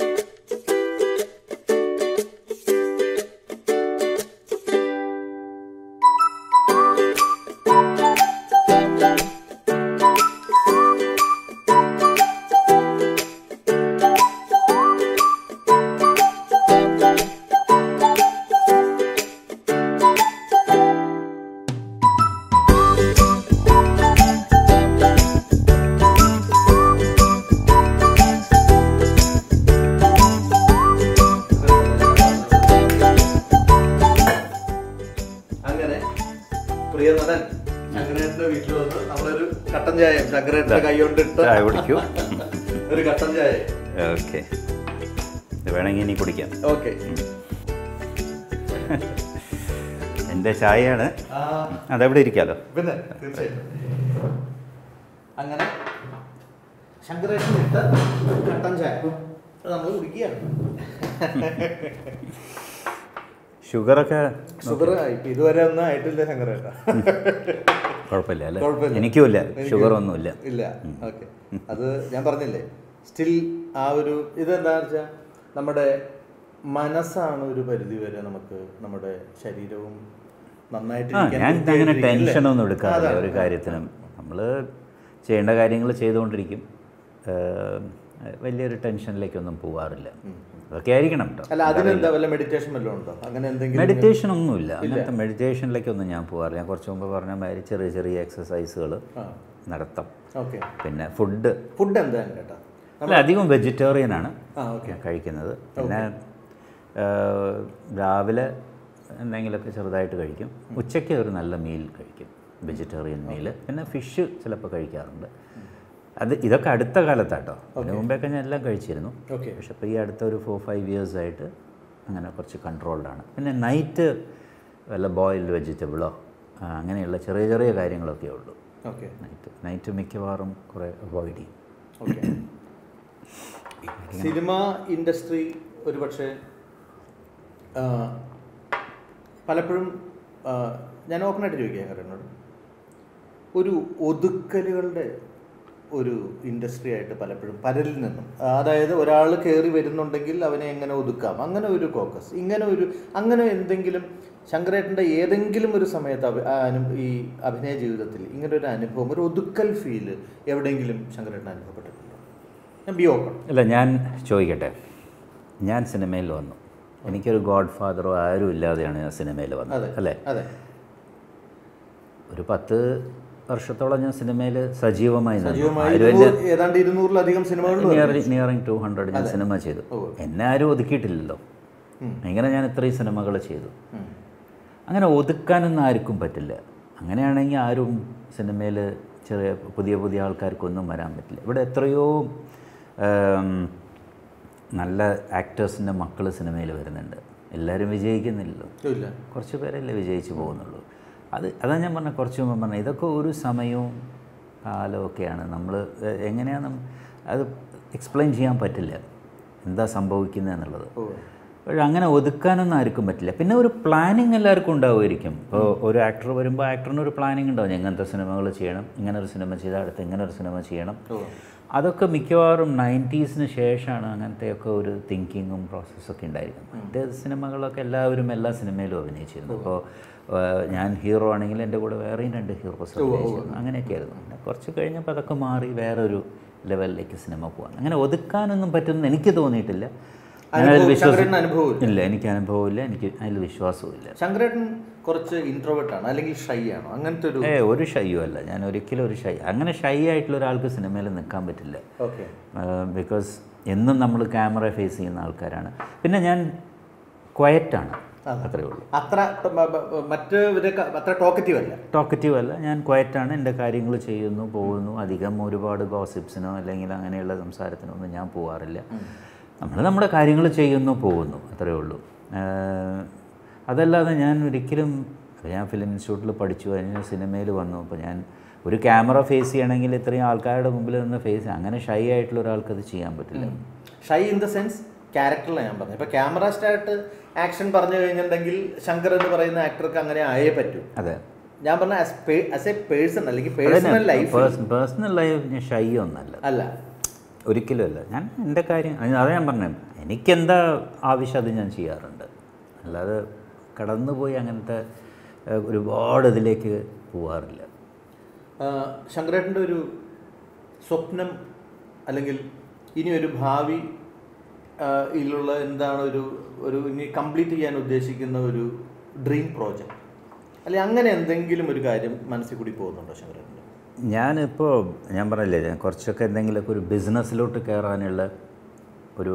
അങ്ങനെ പ്രിയ നടൻ ശങ്കരേട്ടന്റെ വീട്ടിൽ വന്ന് നമ്മളൊരു കട്ടൻ ചായ ശങ്കരേട്ടന്റെ കൈ കൊണ്ടിട്ട് ചായ കുടിക്കൂ ഒരു കട്ടൻ ചായ ഓക്കെ ഇത് വേണമെങ്കിൽ ഇനി കുടിക്കാം ഓക്കെ എൻ്റെ ചായയാണ് അതെവിടെ ഇരിക്കാലോ പിന്നെ തീർച്ചയായിട്ടും അങ്ങനെ ശങ്കരേട്ടൻ ഇട്ട കട്ടൻ ചായ അത് നമ്മൾ കുടിക്കുകയാണ് ഷുഗറൊക്കെ ഷുഗർ ഇതുവരെ ഒന്നും ആയിട്ടില്ല ശങ്കരേട്ടാ കുഴപ്പമില്ല അല്ലേ കുഴപ്പമില്ല. എനിക്കുമില്ല ഷുഗറൊന്നുമില്ല ഇല്ല ഓക്കെ അത് ഞാൻ പറഞ്ഞില്ലേ സ്റ്റിൽ ആ ഒരു ഇതെന്താണെന്ന് വെച്ചാൽ നമ്മുടെ മനസ്സാണ് ഒരു പരിധി വരെ നമുക്ക് നമ്മുടെ ശരീരവും നന്നായിട്ട് ആ ഇരിക്കാൻ ഞാൻ അങ്ങനെ ബുദ്ധിയായിട്ടിരിക്കും, അല്ലേ? ടെൻഷനൊന്നും എടുക്കാറില്ല അതാണ്. ഒരു കാര്യത്തിനും നമ്മൾ ചെയ്യേണ്ട കാര്യങ്ങൾ ചെയ്തുകൊണ്ടിരിക്കും ഏഹ്, വലിയൊരു ടെൻഷനിലേക്കൊന്നും പോകാറില്ല അതൊക്കെ ആയിരിക്കണം കേട്ടോ അല്ല അതിനെന്താ വല്ല മെഡിറ്റേഷൻ വല്ലതും ഉണ്ടോ അങ്ങനെ എന്തെങ്കിലും മെഡിറ്റേഷൻ ഒന്നുമില്ല അങ്ങനത്തെ മെഡിറ്റേഷനിലേക്കൊന്നും ഞാൻ പോകാറില്ല ഞാൻ കുറച്ച് മുമ്പ് പറഞ്ഞ മാതിരി ചെറിയ ചെറിയ എക്സസൈസുകൾ ആ നടത്താം ഓക്കെ പിന്നെ ഫുഡ് ഫുഡ് എന്താ കേട്ടാ അല്ല അധികം വെജിറ്റേറിയൻ ആണ് ആ ഓക്കെ ഞാൻ കഴിക്കുന്നത് പിന്നെ ഏഹ്, രാവിലെ എന്തെങ്കിലുമൊക്കെ ചെറുതായിട്ട് കഴിക്കും ഉച്ചയ്ക്ക് ഒരു നല്ല മീൽ കഴിക്കും വെജിറ്റേറിയൻ മീൽ പിന്നെ ഫിഷ് ചിലപ്പോൾ കഴിക്കാറുണ്ട് അത് ഇതൊക്കെ അടുത്ത കാലത്താട്ടോ അതിന് മുമ്പേയൊക്കെ ഞാൻ എല്ലാം കഴിച്ചിരുന്നു ഓക്കെ പക്ഷെ ഇപ്പോൾ ഈ അടുത്ത ഒരു ഫോർ ഫൈവ് ഇയേഴ്സ് ആയിട്ട് അങ്ങനെ കുറച്ച് കൺട്രോൾഡാണ് പിന്നെ നൈറ്റ് വല്ല ബോയിൽഡ് വെജിറ്റബിളോ അങ്ങനെയുള്ള ചെറിയ ചെറിയ കാര്യങ്ങളൊക്കെ ഉള്ളൂ ഓക്കെ നൈറ്റ് നൈറ്റ് മിക്കവാറും കുറേ അവോയ്ഡ് ചെയ്യും ഓക്കെ സിനിമ ഇൻഡസ്ട്രി ഒരു പക്ഷേ പലപ്പോഴും ആ, ഞാൻ ഓപ്പണായിട്ട് ചോദിക്കാം കാരണോട് ഒരു ഒതുക്കലുകളുടെ ഒരു ഇൻഡസ്ട്രി ആയിട്ട് പലപ്പോഴും പലരിൽ നിന്നും അതായത് ഒരാൾ കയറി വരുന്നുണ്ടെങ്കിൽ അവനെ എങ്ങനെ ഒതുക്കാം അങ്ങനെ ഒരു കോക്കസ് ഇങ്ങനെ ഒരു അങ്ങനെ എന്തെങ്കിലും ശങ്കരേട്ടൻ്റെ ഏതെങ്കിലും ഒരു സമയത്ത് അഭി- ആ അനു- ഈ അഭിനയ ജീവിതത്തിൽ ഇങ്ങനെ ഒരു അനുഭവം ഒരു ഒതുക്കൽ ഫീല് എവിടെയെങ്കിലും ശങ്കരേട്ടൻ അനുഭവപ്പെട്ടിട്ടുണ്ടോ ഞാൻ ബി ഓപ്പൺ അല്ല ഞാൻ ചോദിക്കട്ടെ ഞാൻ സിനിമയിൽ വന്നു എനിക്കൊരു ഗോഡ് ഫാദറോ ആരും ഇല്ലാതെയാണ് ഞാൻ സിനിമയിൽ വന്നത് അതെ അല്ലേ അതെ ഒരു പത്ത് വർഷത്തോളം ഞാൻ സിനിമയിൽ സജീവമായി നിന്നു. സജീവമായി ആരും എന്നെ ഇരുന്നൂറ്- ഏതാണ്ട് ഇരുന്നൂറിലധികം സിനിമകളിൽ നിയറിങ് നിയറിങ് ടു ഹൺഡ്രഡ് ഞാൻ സിനിമ ചെയ്തു എന്നെ ആരും ഒതുക്കിയിട്ടില്ലല്ലോ എങ്ങനെ ഞാൻ ഇത്രയും സിനിമകൾ ചെയ്തു അങ്ങനെ ഒതുക്കാനൊന്നും ആർക്കും പറ്റില്ല അങ്ങനെയാണെങ്കിൽ ആരും സിനിമയിൽ ചെറിയ പുതിയ പുതിയ ആൾക്കാർക്കൊന്നും വരാൻ പറ്റില്ല ഇവിടെ എത്രയോ ആം, നല്ല ആക്ടേഴ്സിൻ്റെ മക്കൾ സിനിമയിൽ വരുന്നുണ്ട് എല്ലാവരും വിജയിക്കുന്നില്ലല്ലോ ഇല്ല കുറച്ച് പേരല്ലേ വിജയിച്ച് പോകുന്നുള്ളൂ അത് അതാ ഞാൻ പറഞ്ഞ കുറച്ച് മുമ്പ് പറഞ്ഞ ഇതൊക്കെ ഒരു സമയവും കാലമൊക്കെയാണ് നമ്മൾ എങ്ങനെയാണ് നം- അത് എക്സ്പ്ലെയിൻ ചെയ്യാൻ പറ്റില്ല എന്താ സംഭവിക്കുന്നത് എന്നുള്ളത് പക്ഷേ അങ്ങനെ ഒതുക്കാനൊന്നും ആർക്കും പറ്റില്ല പിന്നെ ഒരു പ്ലാനിങ് എല്ലാവർക്കും ഉണ്ടാവുമായിരിക്കും ഇപ്പോൾ ഒരു ആക്ടർ വരുമ്പോൾ ആക്ടറിന് ഒരു പ്ലാനിങ് ഉണ്ടാവും ഇങ്ങനത്തെ സിനിമകൾ ചെയ്യണം ഇങ്ങനെ ഒരു സിനിമ ചെയ്താൽ അടുത്ത് ഇങ്ങനെ ഒരു സിനിമ ചെയ്യണം അതൊക്കെ മിക്കവാറും നയൻറ്റീസിന് ശേഷമാണ് അങ്ങനത്തെയൊക്കെ ഒരു തിങ്കിങ്ങും പ്രോസസ്സൊക്കെ ഉണ്ടായിരിക്കുന്നത് മറ്റേ സിനിമകളൊക്കെ എല്ലാവരും എല്ലാ സിനിമയിലും അഭിനയിച്ചിരുന്നു അപ്പോൾ ഞാൻ ഹീറോ ആണെങ്കിൽ എൻ്റെ കൂടെ വേറെയും രണ്ട് ഹീറോസ് അഭിനയിച്ചിരുന്നു അങ്ങനെയൊക്കെ ആയിരുന്നു പിന്നെ കുറച്ച് കഴിഞ്ഞപ്പോൾ അതൊക്കെ മാറി വേറൊരു ലെവലിലേക്ക് സിനിമ പോകാൻ അങ്ങനെ ഒതുക്കാനൊന്നും പറ്റുമെന്ന് എനിക്ക് തോന്നിയിട്ടില്ല ഞാൻ അതിൽ വിശ്വസി ശങ്കരേട്ടന് അനുഭവം ഇല്ല എനിക്ക് അനുഭവമില്ല എനിക്ക് അതിൽ വിശ്വാസവും ഇല്ല ശങ്കരേട്ടൻ കുറച്ച് ഇൻട്രോവേർട്ട് ആണ് അല്ലെങ്കിൽ ഷൈ ആണോ അങ്ങനത്തെ ഒരു ഏ ഒരു ഷൈയും അല്ല ഞാൻ ഒരിക്കലും ഒരു ഷൈ അങ്ങനെ ഷൈ ആയിട്ടുള്ള ഒരാൾക്ക് സിനിമയിൽ നിൽക്കാൻ പറ്റില്ല ഓക്കെ ബിക്കോസ് എന്നും നമ്മൾ ക്യാമറ ഫേസ് ചെയ്യുന്ന ആൾക്കാരാണ് പിന്നെ ഞാൻ ക്വയറ്റാണ് അത്രയേ ഉള്ളൂ അത്ര മ- മ- മറ്റവരൊക്കെ അത്ര ടോക്കറ്റീവ് അല്ല ടോക്കറ്റീവ് അല്ല ഞാൻ ക്വയറ്റാണ് എൻ്റെ കാര്യങ്ങൾ ചെയ്യുന്നു പോകുന്നു അധികം ഒരുപാട് ഗോസിപ്സിനോ അല്ലെങ്കിൽ അങ്ങനെയുള്ള സംസാരത്തിനോ ഒന്നും ഞാൻ പോകാറില്ല നമ്മൾ നമ്മുടെ കാര്യങ്ങൾ ചെയ്യുന്നു പോകുന്നു അത്രയേ ഉള്ളൂ ഏഹ് അതല്ലാതെ ഞാൻ ഒരിക്കലും ഞാൻ ഫിലിം ഇൻസ്റ്റിറ്റ്യൂട്ടിൽ പഠിച്ചു അതിന് സിനിമയിൽ വന്നു അപ്പോൾ ഞാൻ ഒരു ക്യാമറ ഫേസ് ചെയ്യണമെങ്കിൽ ഇത്രയും ആൾക്കാരുടെ മുമ്പിൽ നിന്ന് ഫേസ് അങ്ങനെ ഷൈ ആയിട്ടുള്ള ഒരാൾക്ക് അത് ചെയ്യാൻ പറ്റില്ല ഷൈ ഇൻ ദ സെൻസ് ക്യാരക്ടറിലാണ് ഞാൻ പറഞ്ഞത് ഇപ്പൊ ക്യാമറ സ്റ്റാർട്ട് ആക്ഷൻ പറഞ്ഞു കഴിഞ്ഞിട്ടുണ്ടെങ്കിൽ ശങ്കർ എന്ന് പറയുന്ന ആക്ടർക്ക് അങ്ങനെ ആയേ പറ്റൂ അതെ ഞാൻ പറഞ്ഞ ആസ് എ പേഴ്സൺ അല്ലെങ്കിൽ പേഴ്സണൽ ലൈഫ് പേഴ്സണൽ ലൈഫ് ഞാൻ ഷൈ ഒന്നല്ല അല്ല ഒരിക്കലും അല്ല ഞാൻ എൻ്റെ കാര്യം അത് അതാ ഞാൻ പറഞ്ഞത് എനിക്കെന്താ ആവശ്യം അത് ഞാൻ ചെയ്യാറുണ്ട് അല്ലാതെ കടന്നുപോയി അങ്ങനത്തെ ഏഹ്, ഒരുപാട് ഇതിലേക്ക് പോവാറില്ല ശങ്കരേട്ടൻ്റെ ഒരു സ്വപ്നം അല്ലെങ്കിൽ ഇനി ഒരു ഭാവി ആ, ഇതിലുള്ള എന്താണ് ഒരു ഒരു ഇനി കംപ്ലീറ്റ് ചെയ്യാൻ ഉദ്ദേശിക്കുന്ന ഒരു ഡ്രീം പ്രോജക്റ്റ് അല്ലെങ്കിൽ അങ്ങനെ എന്തെങ്കിലും ഒരു കാര്യം മനസ്സിൽ കൂടി പോകുന്നുണ്ടോ ശങ്കരേട്ടൻ്റെ ഞാനിപ്പോൾ ഞാൻ പറഞ്ഞില്ലേ ഞാൻ കുറച്ചൊക്കെ എന്തെങ്കിലുമൊക്കെ ഒരു ബിസിനസ്സിലോട്ട് കയറാനുള്ള ഒരു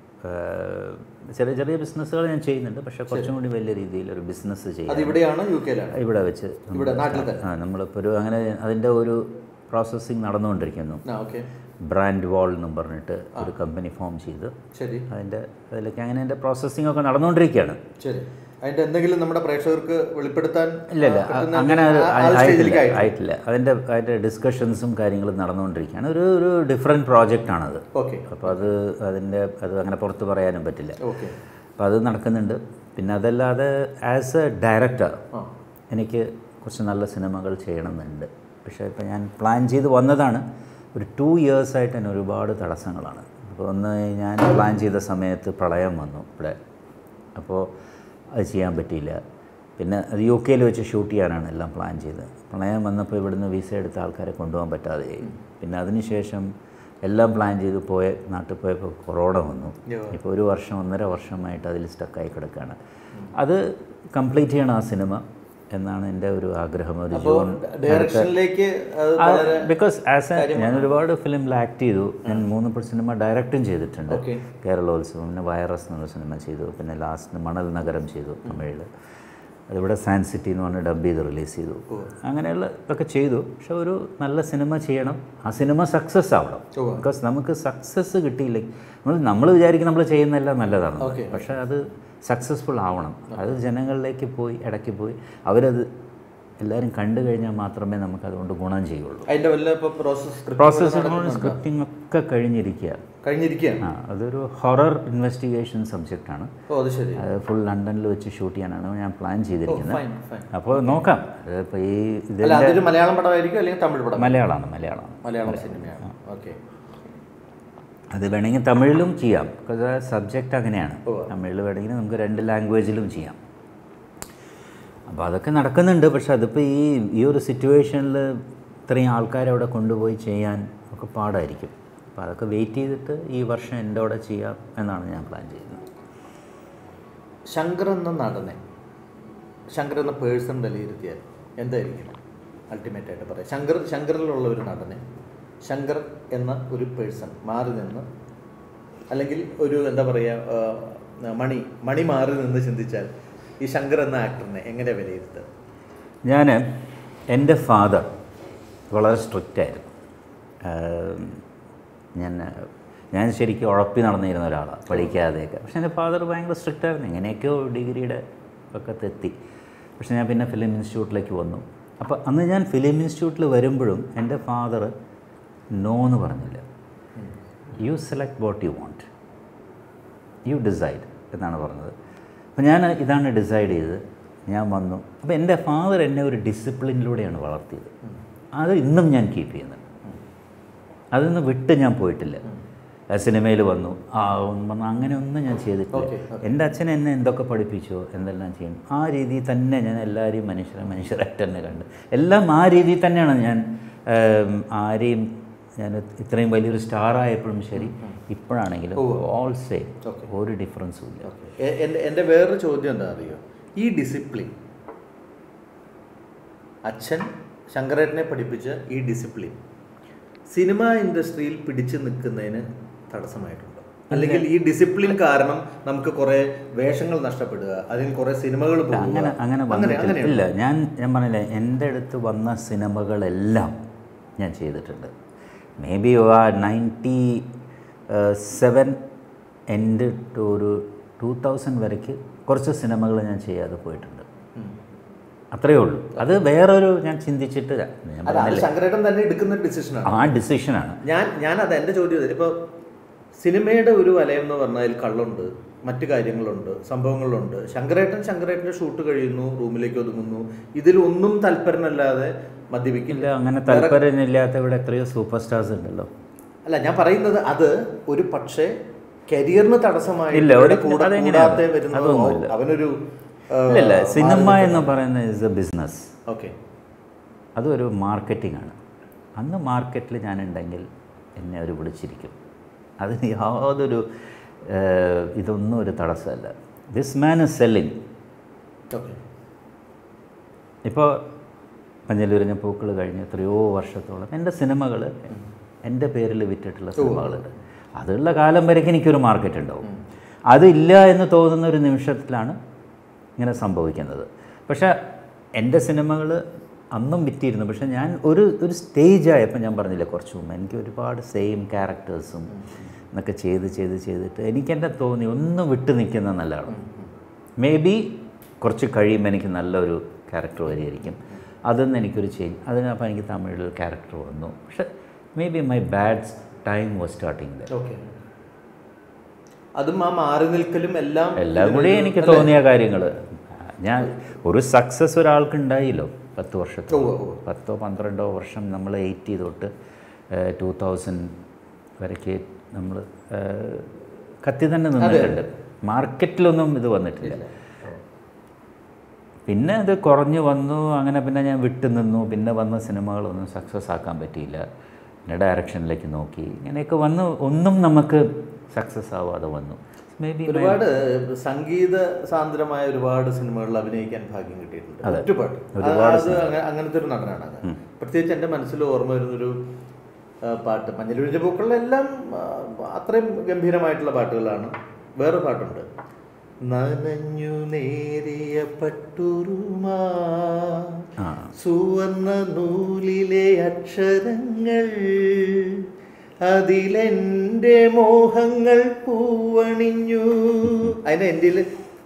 ഏഹ്, ചെറിയ ചെറിയ ബിസിനസ്സുകൾ ഞാൻ ചെയ്യുന്നുണ്ട് പക്ഷേ കുറച്ചും കൂടി വലിയ രീതിയിൽ ഒരു ബിസിനസ് ചെയ്യാൻ അത് ഇവിടെയാണോ യു കെയിലാണ് ഇവിടെ വെച്ച് ഇവിടെ നാട്ടിൽ തന്നെ ആ നമ്മളിപ്പോൾ ഒരു അങ്ങനെ അതിൻ്റെ ഒരു പ്രോസസ്സിങ് നടന്നുകൊണ്ടിരിക്കുന്നു ആ ഓക്കെ ബ്രാൻഡ് വാൾ എന്നും പറഞ്ഞിട്ട് ഒരു കമ്പനി ഫോം ചെയ്ത് ശരി അതിൻ്റെ അതിലേക്ക് അങ്ങനെ അതിൻ്റെ പ്രോസസ്സിംഗ് ഒക്കെ നടന്നുകൊണ്ടിരിക്കുകയാണ് ശരി അതിന്റെ എന്തെങ്കിലും നമ്മുടെ പ്രേക്ഷകർക്ക് വെളിപ്പെടുത്താൻ ഇല്ല ഇല്ല ആ, പറ്റുന്ന അങ്ങനെ അത് ആ- ആ ആയി- സ്റ്റേജിലേക്ക് ആയിട്ടില്ല ആയിട്ടില്ല. ആയിട്ടില്ല അതിൻ്റെ അതിൻ്റെ ഡിസ്കഷൻസും കാര്യങ്ങളും നടന്നുകൊണ്ടിരിക്കുകയാണ് ഒരു ഒരു ഡിഫറെൻറ്റ് പ്രോജക്റ്റാണത് ഓക്കെ അപ്പോൾ അത് അതിൻ്റെ അത് അങ്ങനെ പുറത്ത് പറയാനും പറ്റില്ല ഓക്കെ അപ്പോൾ അത് നടക്കുന്നുണ്ട് പിന്നെ അതല്ലാതെ ആസ് എ ഡയറക്ടർ എനിക്ക് കുറച്ച് നല്ല സിനിമകൾ ചെയ്യണമെന്നുണ്ട് പക്ഷേ ഇപ്പോൾ ഞാൻ പ്ലാൻ ചെയ്ത് വന്നതാണ് ഒരു ടു ഇയേഴ്സായിട്ട് തന്നെ ഒരുപാട് തടസ്സങ്ങളാണ് അപ്പോൾ ഒന്ന് ഞാൻ പ്ലാൻ ചെയ്ത സമയത്ത് പ്രളയം വന്നു ഇവിടെ അപ്പോൾ അത് ചെയ്യാൻ പറ്റിയില്ല പിന്നെ അത് യു കെയിൽ വെച്ച് ഷൂട്ട് ചെയ്യാനാണ് എല്ലാം പ്ലാൻ ചെയ്തത് പ്രളയം വന്നപ്പോൾ ഇവിടുന്ന് വിസ എടുത്ത ആൾക്കാരെ കൊണ്ടുപോകാൻ പറ്റാതെയായി പിന്നെ അതിനുശേഷം എല്ലാം പ്ലാൻ ചെയ്ത് പോയ നാട്ടിൽ പോയപ്പോൾ കൊറോണ വന്നു ഇപ്പോൾ ഒരു വർഷം ഒന്നര വർഷമായിട്ട് അതിൽ സ്റ്റക്കായി കിടക്കുകയാണ് അത് കംപ്ലീറ്റ് ചെയ്യണം ആ സിനിമ എന്നാണ് എൻ്റെ ഒരു ആഗ്രഹം ഒരു ജൂൺ ഡയറക്ഷനിലേക്ക് അത് ബിക്കോസ് ആസ് എ ഞാൻ ഒരുപാട് ഫിലിമിൽ ആക്ട് ചെയ്തു ഞാൻ മൂന്ന് സിനിമ ഡയറക്റ്റും ചെയ്തിട്ടുണ്ട് കേരളോത്സവം പിന്നെ വൈറസ് എന്നുള്ള സിനിമ ചെയ്തു പിന്നെ ലാസ്റ്റ് മണൽ നഗരം ചെയ്തു തമിഴിൽ അതിവിടെ സാൻ സിറ്റി എന്ന് പറഞ്ഞ് ഡബ് ചെയ്ത് റിലീസ് ചെയ്തു അങ്ങനെയുള്ള ഇതൊക്കെ ചെയ്തു പക്ഷെ ഒരു നല്ല സിനിമ ചെയ്യണം ആ സിനിമ സക്സസ് ആവണം ബിക്കോസ് നമുക്ക് സക്സസ് കിട്ടിയില്ലെങ്കിൽ നമ്മൾ നമ്മൾ വിചാരിക്കും നമ്മൾ ചെയ്യുന്നതെല്ലാം നല്ലതാണ് പക്ഷേ അത് സക്സസ്ഫുൾ ആവണം അത് ജനങ്ങളിലേക്ക് പോയി ഇടയ്ക്ക് പോയി അവരത് എല്ലാവരും കണ്ടു കഴിഞ്ഞാൽ മാത്രമേ നമുക്ക് അതുകൊണ്ട് ഗുണം ചെയ്യുള്ളൂ അതിന്റെ വല്ല ഇപ്പൊ പ്രോസസ് പ്രോസസ്സ് സ്ക്രിപ്റ്റിംഗ് ഒക്കെ കഴിഞ്ഞിരിക്കുക കഴിഞ്ഞിരിക്കുകയാണ് ആ അതൊരു ഹൊറർ ഇൻവെസ്റ്റിഗേഷൻ സബ്ജക്റ്റാണ് ഓ അത് ശരി അത് ഫുൾ ലണ്ടനിൽ വെച്ച് ഷൂട്ട് ചെയ്യാനാണ് ഞാൻ പ്ലാൻ ചെയ്തിരിക്കുന്നത് ഫൈൻ ഫൈൻ അപ്പോൾ നോക്കാം ഇപ്പോൾ ഈ അല്ല ഇതിൻ്റെ അതൊരു മലയാളം പടമായിരിക്കും അല്ലെങ്കിൽ തമിഴ് പടം മലയാളമാണ് മലയാളമാണ് മലയാളം സിനിമയാണ് ഓക്കെ അത് വേണമെങ്കിൽ തമിഴിലും ചെയ്യാം ബിക്കോസ് ആ സബ്ജക്റ്റ് അങ്ങനെയാണ് തമിഴിൽ വേണമെങ്കിൽ നമുക്ക് രണ്ട് ലാംഗ്വേജിലും ചെയ്യാം അപ്പോൾ അതൊക്കെ നടക്കുന്നുണ്ട് പക്ഷെ അതിപ്പോൾ ഈ ഈ ഒരു സിറ്റുവേഷനിൽ ഇത്രയും ആൾക്കാരെ അവിടെ കൊണ്ടുപോയി ചെയ്യാൻ ഒക്കെ പാടായിരിക്കും അപ്പോൾ അതൊക്കെ വെയിറ്റ് ചെയ്തിട്ട് ഈ വർഷം എൻ്റെ അവിടെ ചെയ്യാം എന്നാണ് ഞാൻ പ്ലാൻ ചെയ്യുന്നത് ശങ്കർ എന്ന നടനെ ശങ്കർ എന്ന പേഴ്സൺ വിലയിരുത്തിയാൽ എന്തായിരിക്കും അൾട്ടിമേറ്റ് ആയിട്ട് പറയാം ശങ്കർ ശങ്കറിലുള്ള ഒരു നടനെ ശങ്കർ എന്ന ഒരു പേഴ്സൺ മാറി നിന്ന് അല്ലെങ്കിൽ ഒരു എന്താ പറയുക മണി മണി മാറി നിന്ന് ചിന്തിച്ചാൽ ഈ ശങ്കർ എന്ന ആക്ടറിനെ എങ്ങനെ വിലയിരുത്തുക ഞാൻ എൻ്റെ ഫാദർ വളരെ സ്ട്രിക്റ്റ് ആയിരുന്നു ആം, ഞാൻ ഞാൻ ശരിക്കും ഉഴപ്പി നടന്നിരുന്ന ഒരാളാണ് പഠിക്കാതെയൊക്കെ പക്ഷേ എൻ്റെ ഫാദർ ഭയങ്കര സ്ട്രിക്റ്റ് ആയിരുന്നു എങ്ങനെയൊക്കെയോ ഡിഗ്രിയുടെ പക്കത്തെത്തി പക്ഷേ ഞാൻ പിന്നെ ഫിലിം ഇൻസ്റ്റിറ്റ്യൂട്ടിലേക്ക് വന്നു അപ്പോൾ അന്ന് ഞാൻ ഫിലിം ഇൻസ്റ്റിറ്റ്യൂട്ടിൽ വരുമ്പോഴും എൻ്റെ ഫാദർ നോ എന്ന് പറഞ്ഞില്ല you select what you want you decide എന്നാണ് പറഞ്ഞത് അപ്പോൾ ഞാൻ ഇതാണ് ഡിസൈഡ് ചെയ്തത് ഞാൻ വന്നു അപ്പോൾ എൻ്റെ ഫാദർ എന്നെ ഒരു ഡിസിപ്ലിനിലൂടെയാണ് വളർത്തിയത് അത് ഇന്നും ഞാൻ കീപ്പ് ചെയ്യുന്നുണ്ട് അതിൽ നിന്ന് വിട്ട് ഞാൻ പോയിട്ടില്ല സിനിമയിൽ വന്നു ആ ഒന്നും പറഞ്ഞു അങ്ങനെ ഒന്നും ഞാൻ ചെയ്തിട്ടില്ല എൻ്റെ അച്ഛൻ എന്നെ എന്തൊക്കെ പഠിപ്പിച്ചോ എന്തെല്ലാം ചെയ്യണം ആ രീതിയിൽ തന്നെ ഞാൻ എല്ലാവരെയും മനുഷ്യരെ മനുഷ്യരായിട്ട് തന്നെ കണ്ട് എല്ലാം ആ രീതിയിൽ തന്നെയാണ് ഞാൻ ഏം, ആരെയും ഞാൻ ഇത്രയും വലിയൊരു സ്റ്റാർ ആയപ്പോഴും ശരി ഇപ്പോഴാണെങ്കിലും ഓൾ സെയിം ഒരു ഡിഫറൻസും ഇല്ല എ- എൻ്റെ എൻ്റെ വേറൊരു ചോദ്യം എന്താ അറിയോ ഈ ഡിസിപ്ലിൻ അച്ഛൻ ശങ്കരേട്ടനെ പഠിപ്പിച്ച ഈ ഡിസിപ്ലിൻ സിനിമ ഇൻഡസ്ട്രിയിൽ പിടിച്ചു നിൽക്കുന്നതിന് തടസ്സമായിട്ടുണ്ടോ അല്ലെങ്കിൽ ഈ ഡിസിപ്ലിൻ കാരണം നമുക്ക് കുറെ വേഷങ്ങൾ നഷ്ടപ്പെടുക അതിൽ കുറെ സിനിമകൾ പോകുക അങ്ങനെ അങ്ങനെ വന്നിട്ടില്ല ഇല്ല ഞാൻ ഞാൻ പറഞ്ഞില്ല എൻ്റെ അടുത്ത് വന്ന സിനിമകളെല്ലാം ഞാൻ ചെയ്തിട്ടുണ്ട് മേ ബി ആ നയൻറ്റി സെവൻ എൻഡ് ടു ഒരു ടൂ തൗസൻഡ് വരയ്ക്ക് കുറച്ച് സിനിമകൾ ഞാൻ ചെയ്യാതെ പോയിട്ടുണ്ട് അത്രയേ ഉള്ളൂ അത് വേറൊരു ഞാൻ ചിന്തിച്ചിട്ട് ഞാൻ അല്ല അത് പറഞ്ഞില്ലേ ശങ്കരേട്ടൻ തന്നെ എടുക്കുന്ന ഡിസിഷനാണ് ആ ഡിസിഷനാണ് ഞാൻ ഞാൻ അത് എൻ്റെ ചോദ്യം ഇതാ. ഇപ്പൊ സിനിമയുടെ ഒരു വലയം എന്ന് പറഞ്ഞാൽ അതിൽ കള്ളുണ്ട് മറ്റു കാര്യങ്ങളുണ്ട് സംഭവങ്ങളുണ്ട് ശങ്കരേട്ടൻ ശങ്കരേട്ടൻ്റെ ഷൂട്ട് കഴിയുന്നു റൂമിലേക്ക് ഒതുങ്ങുന്നു ഇതിലൊന്നും തൽപരനല്ലാതെ മദ്യപിക്കില്ല ഇല്ല അങ്ങനെ താല്പര്യമില്ലാത്ത ഇവിടെ എത്രയോ സൂപ്പർ സ്റ്റാർസ് ഉണ്ടല്ലോ അല്ല ഞാൻ പറയുന്നത് അത് ഒരു പക്ഷേ കരിയറിന് തടസ്സമായി ഇല്ല, ഒരു- കൂടെ അതെങ്ങനെയാണ്? കൂടാതെ വരുന്നത് അതൊന്നുമില്ല. അവനൊരു ഇല്ല ഇല്ല സിനിമ എന്ന് പറയുന്നത് ഇസ് എ ബിസിനസ് ഓക്കെ അതൊരു മാർക്കറ്റിംഗ് ആണ് അന്ന് മാർക്കറ്റിൽ ഞാനുണ്ടെങ്കിൽ എന്നെ അവർ വിളിച്ചിരിക്കും അതിന് യാതൊരു ഏഹ്, ഇതൊന്നും ഒരു തടസ്സമല്ല this man is selling okay ഇപ്പോൾ പഞ്ഞലൂരിഞ്ഞ പൂക്കൾ കഴിഞ്ഞ് എത്രയോ വർഷത്തോളം എൻ്റെ സിനിമകൾ എൻ്റെ പേരിൽ വിറ്റിട്ടുള്ള സിനിമകളുണ്ട് അതുള്ള കാലം വരയ്ക്ക് എനിക്കൊരു മാർക്കറ്റ് ഉണ്ടാവും അതില്ല എന്ന് തോന്നുന്ന ഒരു നിമിഷത്തിലാണ് ഇങ്ങനെ സംഭവിക്കുന്നത് പക്ഷേ എൻ്റെ സിനിമകൾ അന്നും വിറ്റിരുന്നു പക്ഷേ ഞാൻ ഒരു ഒരു സ്റ്റേജ് ആയപ്പോൾ ഞാൻ പറഞ്ഞില്ല കുറച്ച് മുമ്പ് എനിക്ക് ഒരുപാട് സെയിം ക്യാരക്ടേഴ്സും എന്നൊക്കെ ചെയ്ത് ചെയ്ത് ചെയ്തിട്ട് എനിക്കെന്നെ തോന്നി ഒന്ന് വിട്ടു നിൽക്കുന്ന നല്ലതാണ് മേ ബി കുറച്ച് കഴിയുമ്പോൾ എനിക്ക് നല്ലൊരു ക്യാരക്ടർ വരികയായിരിക്കും അതൊന്നും എനിക്കൊരു ചേഞ്ച് അതിനപ്പോൾ എനിക്ക് തമിഴിൽ ക്യാരക്ടർ വന്നു പക്ഷെ maybe my bad time was starting okay അതും ആ മാറി നിൽക്കലും എല്ലാം എല്ലാം കൂടി എനിക്ക് തോന്നിയ കാര്യങ്ങൾ ഞാൻ ഒരു സക്സസ് ഒരാൾക്ക് ഉണ്ടായില്ലോ പത്ത് വർഷത്തിൽ പത്തോ പന്ത്രണ്ടോ വർഷം നമ്മൾ എയ്റ്റി തൊട്ട് ടൂ തൗസൻഡ് വരയ്ക്ക് നമ്മൾ കത്തി തന്നെ നിന്നിട്ടുണ്ട് മാർക്കറ്റിലൊന്നും ഇത് വന്നിട്ടില്ല പിന്നെ അത് കുറഞ്ഞു വന്നു അങ്ങനെ പിന്നെ ഞാൻ വിട്ടു നിന്നു പിന്നെ വന്ന സിനിമകളൊന്നും സക്സസ് ആക്കാൻ പറ്റിയില്ല പിന്നെ ഡയറക്ഷനിലേക്ക് നോക്കി ഇങ്ങനെയൊക്കെ വന്ന് ഒന്നും നമുക്ക് സക്സസ് ആവാതെ വന്നു മേ ബി ഒരുപാട് സംഗീത സാന്ദ്രമായ ഒരുപാട് സിനിമകളിൽ അഭിനയിക്കാൻ ഭാഗ്യം കിട്ടിയിട്ടുണ്ട് ഒരുപാട് അത് അങ്ങ- അങ്ങനത്തെ ഒരു നടനാണ് അങ്ങ്. പ്രത്യേകിച്ച് എൻ്റെ മനസ്സിൽ ഓർമ്മ വരുന്നൊരു ആ, പാട്ട് മഞ്ഞളുഴിഞ്ഞ പൂക്കളിലെല്ലാം ആ, അത്രയും ഗംഭീരമായിട്ടുള്ള പാട്ടുകളാണ് വേറെ പാട്ടുണ്ട് നനഞ്ഞു നേരിയ പട്ടുരുമാ സുവർണ നൂലിലെ അക്ഷരങ്ങൾ അതിലെന്റെ മോഹങ്ങൾ പൂവണിഞ്ഞു അതിന്റെ എൻ്റെ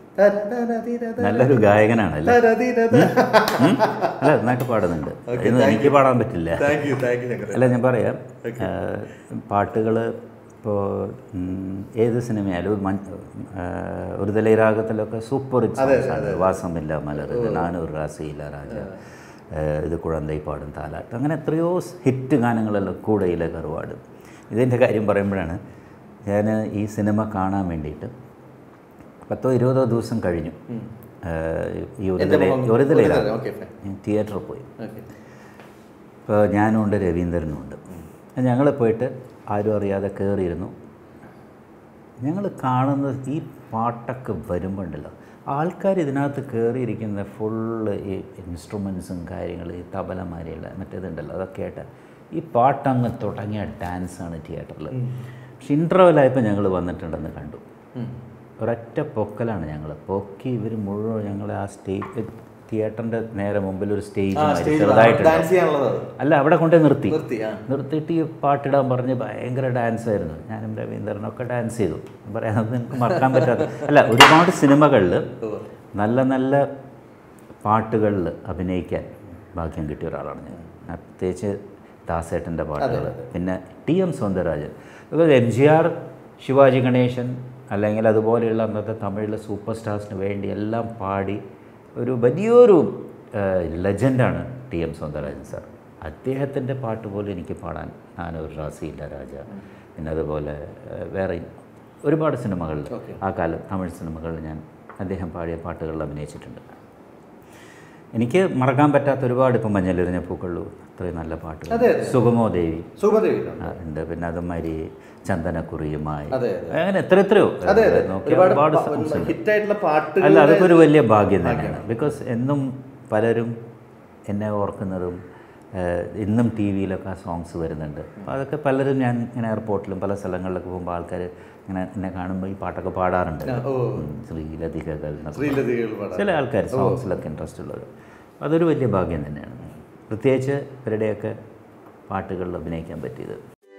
നല്ലൊരു ഗായകനാണല്ലേ ഉം? അല്ല നന്നായിട്ട് പാടുന്നുണ്ട് ഇതൊന്നും എനിക്ക് പാടാൻ പറ്റില്ല thank you thank you Shankar അല്ല ഞാൻ പറയാം പാട്ടുകൾ ഇപ്പോൾ ഏത് സിനിമയായാലും ഒരു മഞ്ഞ ആ, ഒരു തലൈരാഗത്തിലൊക്കെ സൂപ്പർ ആണ് വാസമില്ല മലർ നാനൂറ് റാസിയില്ല രാജ ആ, ഇത് കുഴന്തൈ പാടും താലാട്ട് അങ്ങനെ എത്രയോ ഹിറ്റ് ഗാനങ്ങളെല്ലാം കൂടെയിലെ കറുവാട് ഇതിൻ്റെ കാര്യം പറയുമ്പോഴാണ് ഞാൻ ഈ സിനിമ കാണാൻ വേണ്ടിയിട്ട് പത്തോ ഇരുപതോ ദിവസം കഴിഞ്ഞു ആ, ഈ ഒരു തല ഒരു തലൈരാഗം ഓക്കെ ഫൈൻ ഞാൻ തിയേറ്ററിൽ പോയി ഓക്കെ ഇപ്പോൾ ഞാനുണ്ട് രവീന്ദ്രനും ഉണ്ട് ഞങ്ങൾ പോയിട്ട് ആരും അറിയാതെ കയറിയിരുന്നു ഞങ്ങൾ കാണുന്ന ഈ പാട്ടൊക്കെ വരുമ്പോണ്ടല്ലോ ആൾക്കാർ ഇതിനകത്ത് കയറിയിരിക്കുന്ന ഫുള്ള് ഈ ഇൻസ്ട്രുമെൻസും കാര്യങ്ങൾ ഈ തബലമാരിയുള്ള മറ്റേതുണ്ടല്ലോ അതൊക്കെ ആയിട്ട് ഈ പാട്ടങ്ങ് തുടങ്ങിയ ഡാൻസാണ് തിയേറ്ററിൽ പക്ഷെ ഇൻ്റർവെല്ലായപ്പോൾ ഞങ്ങൾ വന്നിട്ടുണ്ടെന്ന് കണ്ടു ഒരൊറ്റ പൊക്കലാണ് ഞങ്ങൾ പൊക്കി ഇവർ മുഴുവൻ ഞങ്ങളെ ആ സ്റ്റേജ് തിയേറ്ററിൻ്റെ നേരെ മുമ്പിൽ ഒരു സ്റ്റേജ് ചെറുതായിട്ടുണ്ട് ഡാൻസ് ചെയ്യാനുള്ളത് അത്. അല്ല അവിടെ കൊണ്ടുപോയി നിർത്തി നിർത്തി ആ നിർത്തിയിട്ട് ഈ പാട്ടിടാൻ പറഞ്ഞ് ഭയങ്കര ഡാൻസ് ആയിരുന്നു ഞാനും രവീന്ദ്രനൊക്കെ ഡാൻസ് ചെയ്തു ഞാൻ പറയാം അത് നിങ്ങൾക്ക് മറക്കാൻ പറ്റാത്ത അല്ല ഒരുപാട് സിനിമകളിൽ നല്ല നല്ല പാട്ടുകളിൽ അഭിനയിക്കാൻ ഭാഗ്യം കിട്ടിയ ഒരാളാണ് ഞാൻ ഞാൻ പ്രത്യേകിച്ച് ദാസേട്ടൻ്റെ പാട്ടുകൾ പിന്നെ ടി എം സൗന്ദരരാജൻ അതുപോലെ M G R Sivaji Ganesan അല്ലെങ്കിൽ അതുപോലെയുള്ള അന്നത്തെ തമിഴിലെ സൂപ്പർ സ്റ്റാർസിന് വേണ്ടി എല്ലാം പാടി ഒരു വലിയൊരു ലെജൻഡാണ് ടി എം സൗന്ദരരാജൻ സാർ അദ്ദേഹത്തിൻ്റെ പാട്ട് പോലും എനിക്ക് പാടാൻ ഞാനൊരു റാസിയില്ല രാജ പിന്നെ അതുപോലെ ഏഹ്, വേറെയും ഒരുപാട് സിനിമകളിൽ ആ കാലം തമിഴ് സിനിമകളിൽ ഞാൻ അദ്ദേഹം പാടിയ പാട്ടുകളിൽ അഭിനയിച്ചിട്ടുണ്ട് എനിക്ക് മറക്കാൻ പറ്റാത്ത ഒരുപാട് ഇപ്പം മഞ്ഞലെറിഞ്ഞ പൂക്കളു അത്രയും നല്ല പാട്ടുകൾ സുഗമോ ദേവി സുഖദേവി ആ, ഉണ്ട് പിന്നെ അതുമാതിരി ചന്ദനക്കുറിയുമായി അതെ, അങ്ങനെ എത്ര എത്രയോ നോക്കിയാൽ ഒരുപാട് songs ഉണ്ട്. ഹിറ്റായിട്ടുള്ള പാട്ടുകൾ അല്ല അതൊക്കെ ഒരു വലിയ ഭാഗ്യം തന്നെയാണ് ബിക്കോസ് എന്നും പലരും എന്നെ ഓർക്കുന്നതും ഏഹ്, ഇന്നും ടി വിയിലൊക്കെ ആ സോങ്സ് വരുന്നുണ്ട് അപ്പോൾ അതൊക്കെ പലരും ഞാൻ ഇങ്ങനെ എയർപോർട്ടിലും പല സ്ഥലങ്ങളിലൊക്കെ പോകുമ്പോൾ ആൾക്കാർ ഇങ്ങനെ എന്നെ കാണുമ്പോൾ ഈ പാട്ടൊക്കെ പാടാറുണ്ട് ഉം, ശ്രീലതികകൾ എന്നൊക്കെ ശ്രീലതികൾ പാടാം ചില ആൾക്കാർ സോങ്സിലൊക്കെ ഇൻട്രസ്റ്റ് ഉള്ളവർ അതൊരു വലിയ ഭാഗ്യം തന്നെയാണ് പ്രത്യേകിച്ച് ഇവരുടെയൊക്കെ പാട്ടുകളിൽ അഭിനയിക്കാൻ പറ്റിയത്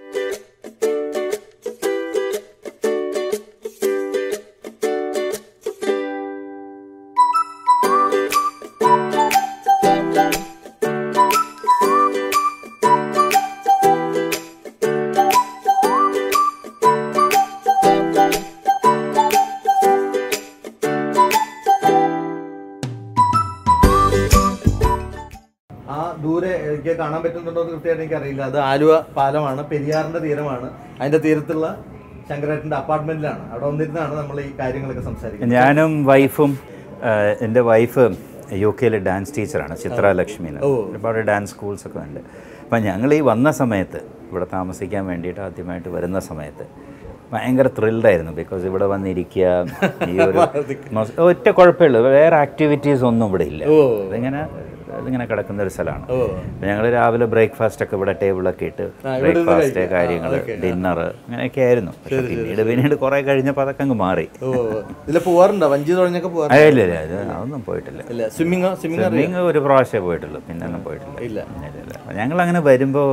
ആ ദൂരെ എനിക്ക് കാണാൻ പറ്റുന്നുണ്ടോ എന്ന് കൃത്യമായിട്ട് എനിക്ക് അറിയില്ല അത് ആലുവ പാലമാണ് പെരിയാറിന്റെ തീരമാണ് അതിന്റെ തീരത്തുള്ള ശങ്കരേട്ടന്റെ അപ്പാർട്ട്മെന്റിലാണ് അവിടെ വന്നിരുന്നാണ് നമ്മൾ ഈ കാര്യങ്ങളൊക്കെ സംസാരിക്കുന്നത് ഞാനും വൈഫും ആഹ്, എൻ്റെ വൈഫ് യു കെയിലെ ഡാൻസ് ടീച്ചറാണ് ചിത്ര ലക്ഷ്മി എന്ന്. ഒരുപാട് ഡാൻസ് സ്കൂൾസ് ഒക്കെ ഉണ്ട് അപ്പം ഞങ്ങൾ ഈ വന്ന സമയത്ത് ഇവിടെ താമസിക്കാൻ വേണ്ടിയിട്ട് ആദ്യമായിട്ട് വരുന്ന സമയത്ത് ഭയങ്കര ത്രിൽഡായിരുന്നു ബിക്കോസ് ഇവിടെ വന്നിരിക്കുക ഈ ഒരു മൊസ്- ഒറ്റ കുഴപ്പമുള്ളൂ വേറെ ആക്ടിവിറ്റീസ് ഒന്നും ഇവിടെ ഇല്ല അതിങ്ങനെ അതിങ്ങനെ കിടക്കുന്ന ഒരു സ്ഥലമാണ് ഞങ്ങൾ രാവിലെ ബ്രേക്ക്ഫാസ്റ്റ് ഒക്കെ ഇവിടെ ടേബിളൊക്കെ ഇട്ട് ബ്രേക്ക്ഫാസ്റ്റ് കാര്യങ്ങൾ ഡിന്നർ അങ്ങനെയൊക്കെ ആയിരുന്നു പക്ഷെ പിന്നീട് പിന്നീട് കുറേ കഴിഞ്ഞപ്പോൾ അതൊക്കെ അങ്ങ് മാറി ഓ ഇതിൽ പോവാറുണ്ടോ വഞ്ചി തുഴഞ്ഞൊക്കെ പോവാറുണ്ടോ ഏയ് ഇല്ല ഇല്ല ഇത് അതൊന്നും പോയിട്ടില്ല ഇല്ല സ്വിമ്മിങ് സ്വിമ്മിങ് സ്വിമ്മിങ് ഒരു പ്രാവശ്യമേ പോയിട്ടുള്ളൂ പിന്നെ ഒന്നും പോയിട്ടില്ല ഇല്ല. ഇല്ല, ഇല്ല. ഞങ്ങൾ അങ്ങനെ വരുമ്പോൾ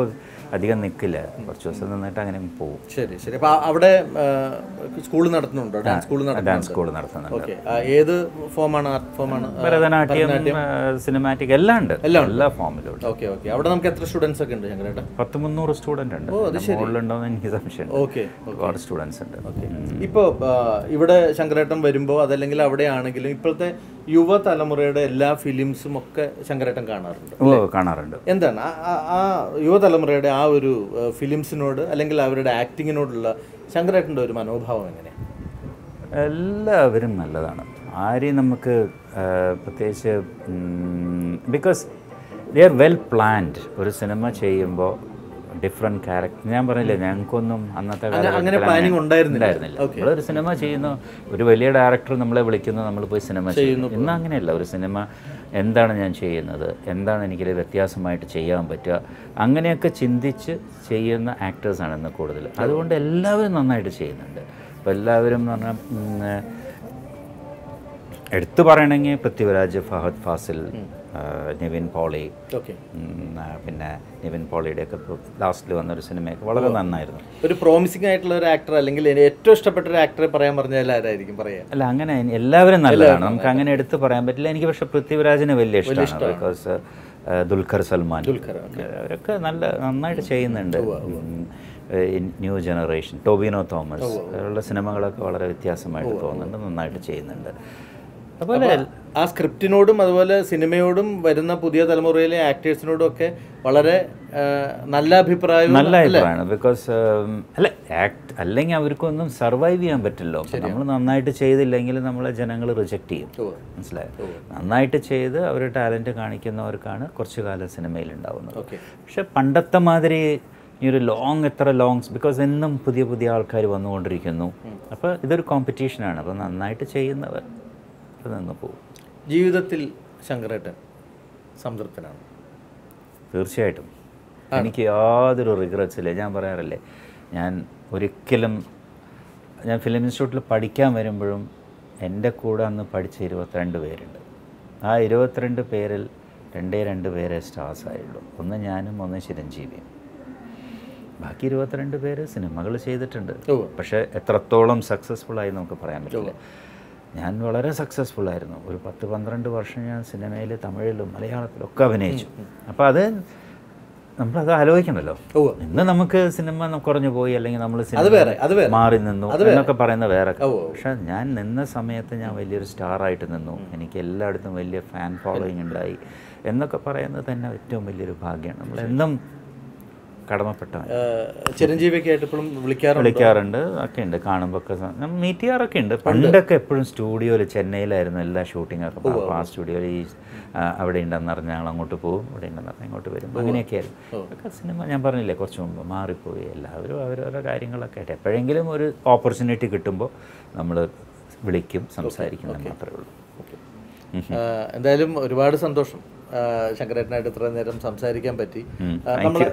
അധികം നിൽക്കില്ല കുറച്ച് ദിവസം നിന്നിട്ട് അങ്ങനെ പോകും ശരി ശരി അപ്പോൾ അവിടെ സ്കൂൾ നടത്തുന്നുണ്ടോ ഡാൻസ് സ്കൂൾ ഡാൻസ് നടത്തുന്നുണ്ടോ സ്കൂൾ നടത്തുന്നുണ്ട് ഓക്കെ ഏത് ഫോമാണ് ആർട്ട് ഫോമാണ് ഭരതനാട്യം സിനിമാറ്റിക് എല്ലാം ഉണ്ട് എല്ലാ ഫോമിലും ഉണ്ട് ഓക്കെ ഓക്കെ അവിടെ നമുക്ക് എത്ര സ്റ്റുഡൻസ് ഒക്കെ ഉണ്ട് ഞങ്ങളുടെ പത്ത് മുന്നൂറ് സ്റ്റുഡൻ്റ് ഉണ്ട് പിന്നെ മുകളിലുണ്ടോയെന്ന് എനിക്ക് സംശയമുണ്ട് ഓക്കെ ഒരുപാട് സ്റ്റുഡൻസ് ഉണ്ട് ഇപ്പോൾ ഇവിടെ ശങ്കരേട്ടൻ വരുമ്പോൾ അതല്ലെങ്കിൽ അവിടെയാണെങ്കിലും ഇപ്പോഴത്തെ യുവതലമുറയുടെ എല്ലാ ഫിലിംസും ഒക്കെ ശങ്കരേട്ടൻ കാണാറുണ്ട് ഓ കാണാറുണ്ട് എന്താണ് ആ- ആ- ആ യുവതലമുറയുടെ ആ ഒരു ഫിലിംസിനോട് അല്ലെങ്കിൽ അവരുടെ ആക്ടിങ്ങിനോടുള്ള ശങ്കരേട്ടൻ്റെ ഒരു മനോഭാവം എങ്ങനെയാണ് എല്ലാവരും നല്ലതാണ് ആരെയും നമുക്ക് ആ, പ്രത്യേകിച്ച് because they are well planned ഒരു സിനിമ ചെയ്യുമ്പോൾ ഡിഫറെൻറ്റ് ക്യാരക്ടർ ഞാൻ പറഞ്ഞില്ലേ ഞങ്ങൾക്കൊന്നും അന്നത്തെ കാലഘട്ടത്തിൽ planning ഉണ്ടായിരുന്നില്ല. ഉണ്ടായിരുന്നില്ല നമ്മളൊരു സിനിമ ചെയ്യുന്നു ഒരു വലിയ ഡയറക്ടർ നമ്മളെ വിളിക്കുന്നു നമ്മൾ പോയി സിനിമ ചെയ്യുന്നു ഇന്ന് അങ്ങനെയല്ല ഒരു സിനിമ എന്താണ് ഞാൻ ചെയ്യുന്നത് എന്താണ് എനിക്കിത് വ്യത്യാസമായിട്ട് ചെയ്യാൻ പറ്റുക അങ്ങനെയൊക്കെ ചിന്തിച്ച് ചെയ്യുന്ന ആക്ടേഴ്സാണ് ഇന്ന് കൂടുതൽ അതുകൊണ്ട് എല്ലാവരും നന്നായിട്ട് ചെയ്യുന്നുണ്ട് അപ്പോൾ എല്ലാവരും എന്ന് പറഞ്ഞാൽ ഉം, എടുത്തു പറയണമെങ്കിൽ പൃഥ്വിരാജ് ഫഹദ് ഫാസിൽ ആ, നിവിൻ പോളി ഓക്കെ ഉം, ആ, പിന്നെ നിവിൻ പോളിയുടെയൊക്കെ ലാസ്റ്റിൽ വന്നൊരു സിനിമയൊക്കെ വളരെ നന്നായിരുന്നു ഒരു പ്രോമിസിംഗ് ആയിട്ടുള്ള ഒരു ആക്ടർ അല്ലെങ്കിൽ എനിക്ക് ഏറ്റവും ഇഷ്ടപ്പെട്ട ഒരു ആക്ടറെ പറയാൻ പറഞ്ഞാൽ ആരായിരിക്കും പറയാ അല്ല അങ്ങനെ ഇനി എല്ലാവരും നല്ലതാണ് നമുക്ക് അങ്ങനെ എടുത്ത് പറയാൻ പറ്റില്ല എനിക്ക് പക്ഷെ പൃഥ്വിരാജിനെ വലിയ ഇഷ്ടമാണ് ബിക്കോസ് ദുൽഖർ സൽമാൻ അവരൊക്കെ നല്ല നന്നായിട്ട് ചെയ്യുന്നുണ്ട് ന്യൂ ജനറേഷൻ ടോബിനോ തോമസ് അവരുടെ സിനിമകളൊക്കെ വളരെ വ്യത്യാസമായിട്ട് തോന്നുന്നുണ്ട് നന്നായിട്ട് ചെയ്യുന്നുണ്ട് അതുപോലെ ആ സ്ക്രിപ്റ്റിനോടും അതുപോലെ സിനിമയോടും വരുന്ന പുതിയ തലമുറയിലെ ആക്ടേഴ്സിനോടും ഒക്കെ വളരെ ആ, നല്ല അഭിപ്രായവും നല്ല അഭിപ്രായമാണ് ബിക്കോസ് അല്ല ആക്ട് അല്ലെങ്കിൽ അവർക്കൊന്നും സർവൈവ് ചെയ്യാൻ പറ്റില്ലോ നമ്മൾ നന്നായിട്ട് ചെയ്തില്ലെങ്കിൽ നമ്മളെ ജനങ്ങൾ റിജക്റ്റ് ചെയ്യും മനസ്സിലായോ നന്നായിട്ട് ചെയ്ത് അവർ ടാലൻറ്റ് കാണിക്കുന്നവർക്കാണ് കുറച്ച് കാലം സിനിമയിൽ ഉണ്ടാവുന്നത് ഓക്കെ പക്ഷെ പണ്ടത്തെ മാതിരി ഈ ഒരു ലോങ് എത്ര ലോങ്സ് ബിക്കോസ് എന്നും പുതിയ പുതിയ ആൾക്കാർ വന്നുകൊണ്ടിരിക്കുന്നു അപ്പോൾ ഇതൊരു കോമ്പറ്റീഷനാണ് അപ്പോൾ നന്നായിട്ട് ചെയ്യുന്നവർ അത് നിന്ന് പോകും ജീവിതത്തിൽ ശങ്കരേട്ടൻ സംതൃപ്തനാണ് തീർച്ചയായിട്ടും എനിക്ക് യാതൊരു റിഗ്രറ്റ്സ് ഇല്ല ഞാൻ പറയാറില്ലേ ഞാൻ ഒരിക്കലും ഞാൻ ഫിലിം ഇൻസ്റ്റിറ്റ്യൂട്ടിൽ പഠിക്കാൻ വരുമ്പോഴും എൻ്റെ കൂടെ അന്ന് പഠിച്ച ഇരുപത്തിരണ്ട് പേരുണ്ട് ആ ഇരുപത്തിരണ്ട് പേരിൽ രണ്ടേ രണ്ട് പേരെ സ്റ്റാർസ് ആയുള്ളൂ ഒന്ന് ഞാനും ഒന്ന് ചിരഞ്ജീവിയും ബാക്കി ഇരുപത്തിരണ്ട് പേര് സിനിമകൾ ചെയ്തിട്ടുണ്ട് പക്ഷേ എത്രത്തോളം സക്സസ്ഫുൾ ആയി നമുക്ക് പറയാൻ പറ്റില്ല ഞാൻ വളരെ സക്സസ്ഫുൾ ആയിരുന്നു ഒരു പത്ത് പന്ത്രണ്ട് വർഷം ഞാൻ സിനിമയിൽ തമിഴിലും മലയാളത്തിലും ഒക്കെ അഭിനയിച്ചു അപ്പോൾ അത് നമ്മളത് ആലോചിക്കണമല്ലോ ഉവ്വ്. ഇന്ന് നമുക്ക് സിനിമ ന- കുറഞ്ഞു പോയി അല്ലെങ്കിൽ നമ്മൾ അത് വേറെ, അത് വേറെ. മാറി നിന്നു എന്നൊക്കെ പറയുന്ന വേറെ ഉവ്വ്. പക്ഷെ ഞാൻ നിന്ന സമയത്ത് ഞാൻ വലിയൊരു സ്റ്റാർ ആയിട്ട് നിന്നു എനിക്ക് എല്ലായിടത്തും വലിയ ഫാൻ ഫോളോയിങ് ഉണ്ടായി എന്നൊക്കെ പറയുന്നത് തന്നെ ഏറ്റവും വലിയൊരു ഭാഗ്യമാണ് നമ്മൾ എന്നും കടമപ്പെട്ടവൻ ചിരഞ്ജീവിയൊക്കെ ആയിട്ട് ഇപ്പോഴും വിളിക്കാറുണ്ട് വിളിക്കാറുണ്ട് ഒക്കെ ഉണ്ട് കാണുമ്പോൾ ഒക്കെ മീറ്റ് ചെയ്യാറൊക്കെ ഉണ്ട് പണ്ടൊക്കെ എപ്പോഴും സ്റ്റുഡിയോയിൽ ചെന്നൈയിലായിരുന്നു എല്ലാ ഷൂട്ടിംഗ് ഒക്കെ അപ്പോൾ ആ സ്റ്റുഡിയോയിൽ ഈ ആ, അവിടെ ഉണ്ടെന്ന് പറഞ്ഞാൽ ഞങ്ങൾ അങ്ങോട്ട് പോകും ഇവിടെ ഉണ്ടെന്ന് പറഞ്ഞാൽ ഇങ്ങോട്ട് വരും അങ്ങനെയൊക്കെയായിരുന്നു ഒക്കെ സിനിമ ഞാൻ പറഞ്ഞില്ലേ കുറച്ച് മുമ്പ് മാറിപ്പോയി എല്ലാവരും അവരവരുടെ കാര്യങ്ങളൊക്കെ ആയിട്ട് എപ്പോഴെങ്കിലും ഒരു ഓപ്പർച്യൂണിറ്റി കിട്ടുമ്പോൾ നമ്മൾ വിളിക്കും സംസാരിക്കും എന്ന് മാത്രമേ ഉള്ളൂ ആ, എന്തായാലും ഒരുപാട് സന്തോഷം ആ, ശങ്കരേട്ടനായിട്ട് ഇത്ര നേരം സംസാരിക്കാൻ പറ്റി ആ, നമ്മളെ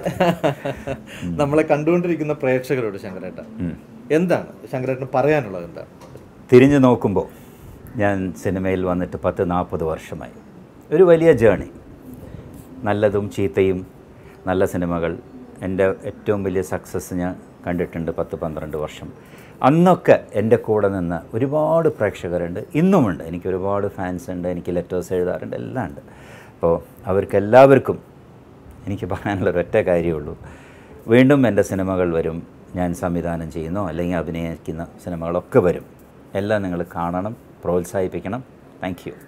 നമ്മളെ കണ്ടുകൊണ്ടിരിക്കുന്ന പ്രേക്ഷകരോട് ശങ്കരേട്ട എന്താണ് ശങ്കരേട്ടന് പറയാനുള്ളത് എന്താണ് തിരിഞ്ഞു നോക്കുമ്പോൾ ഞാൻ സിനിമയിൽ വന്നിട്ട് പത്ത് നാൽപ്പത് വർഷമായി ഒരു വലിയ ജേണി നല്ലതും ചീത്തയും നല്ല സിനിമകൾ എൻ്റെ ഏറ്റവും വലിയ സക്സസ് ഞാൻ കണ്ടിട്ടുണ്ട് പത്ത് പന്ത്രണ്ട് വർഷം അന്നൊക്കെ എൻ്റെ കൂടെ നിന്ന് ഒരുപാട് പ്രേക്ഷകരുണ്ട് ഇന്നുമുണ്ട് എനിക്ക് ഒരുപാട് ഫാൻസ് ഉണ്ട് എനിക്ക് ലെറ്റേഴ്സ് എഴുതാറുണ്ട് എല്ലാം ഉണ്ട് അപ്പോൾ അവർക്കെല്ലാവർക്കും എനിക്ക് പറയാനുള്ള ഒരൊറ്റ കാര്യമുള്ളൂ വീണ്ടും എൻ്റെ സിനിമകൾ വരും ഞാൻ സംവിധാനം ചെയ്യുന്നോ അല്ലെങ്കിൽ അഭിനയിക്കുന്ന സിനിമകളൊക്കെ വരും എല്ലാം നിങ്ങൾ കാണണം പ്രോത്സാഹിപ്പിക്കണം താങ്ക് യു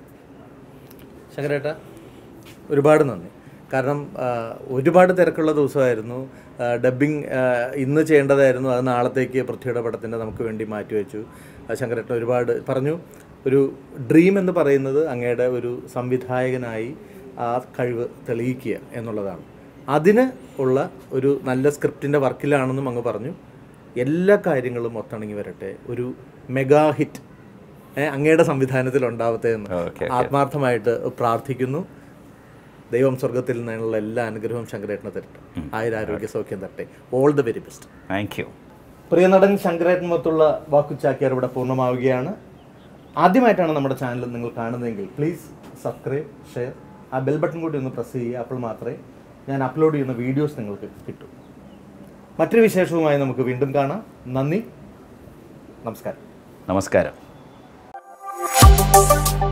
ശങ്കരേട്ട ഒരുപാട് നന്ദി കാരണം ആ, ഒരുപാട് തിരക്കുള്ള ദിവസമായിരുന്നു ഡബ്ബിങ് ഇന്ന് ചെയ്യേണ്ടതായിരുന്നു അത് നാളത്തേക്ക് പൃഥ്വിയുടെ പടത്തിൻ്റെ നമുക്ക് വേണ്ടി മാറ്റിവെച്ചു ആ, ശങ്കരേട്ടൻ ഒരുപാട് പറഞ്ഞു ഒരു ഡ്രീം എന്ന് പറയുന്നത് അങ്ങയുടെ ഒരു സംവിധായകനായി ആ കഴിവ് തെളിയിക്കുക എന്നുള്ളതാണ് അതിന് ഉള്ള ഒരു നല്ല സ്ക്രിപ്റ്റിൻ്റെ വർക്കിലാണെന്നും അങ്ങ് പറഞ്ഞു എല്ലാ കാര്യങ്ങളും ഒത്തിണങ്ങി വരട്ടെ ഒരു മെഗാ ഹിറ്റ് ഏഹ് അങ്ങയുടെ സംവിധാനത്തിൽ ഉണ്ടാവട്ടെ എന്ന് ഓക്കെ ആത്മാർത്ഥമായിട്ട് പ്രാർത്ഥിക്കുന്നു ദൈവം സ്വർഗത്തിൽ നിന്നുള്ള എല്ലാ അനുഗ്രഹവും ശങ്കരേട്ടന് തരട്ടെ ആയുരാരോഗ്യ സൗഖ്യം തരട്ടെ all the very best thank you പ്രിയ നടൻ ശങ്കരേട്ടനുമൊത്തുള്ള വാക്കുച്ചാക്കിയാർ ഇവിടെ പൂർണ്ണമാവുകയാണ് ആദ്യമായിട്ടാണ് നമ്മുടെ ചാനൽ നിങ്ങൾ കാണുന്നതെങ്കിൽ പ്ലീസ് സബ്സ്ക്രൈബ് ഷെയർ ആ ബെൽ ബട്ടൺ കൂടി ഒന്ന് പ്രസ് ചെയ്യുക അപ്പോൾ മാത്രമേ ഞാൻ അപ്ലോഡ് ചെയ്യുന്ന വീഡിയോസ് നിങ്ങൾക്ക് കിട്ടൂ മറ്റൊരു വിശേഷവുമായി നമുക്ക് വീണ്ടും കാണാം നന്ദി നമസ്കാരം നമസ്കാരം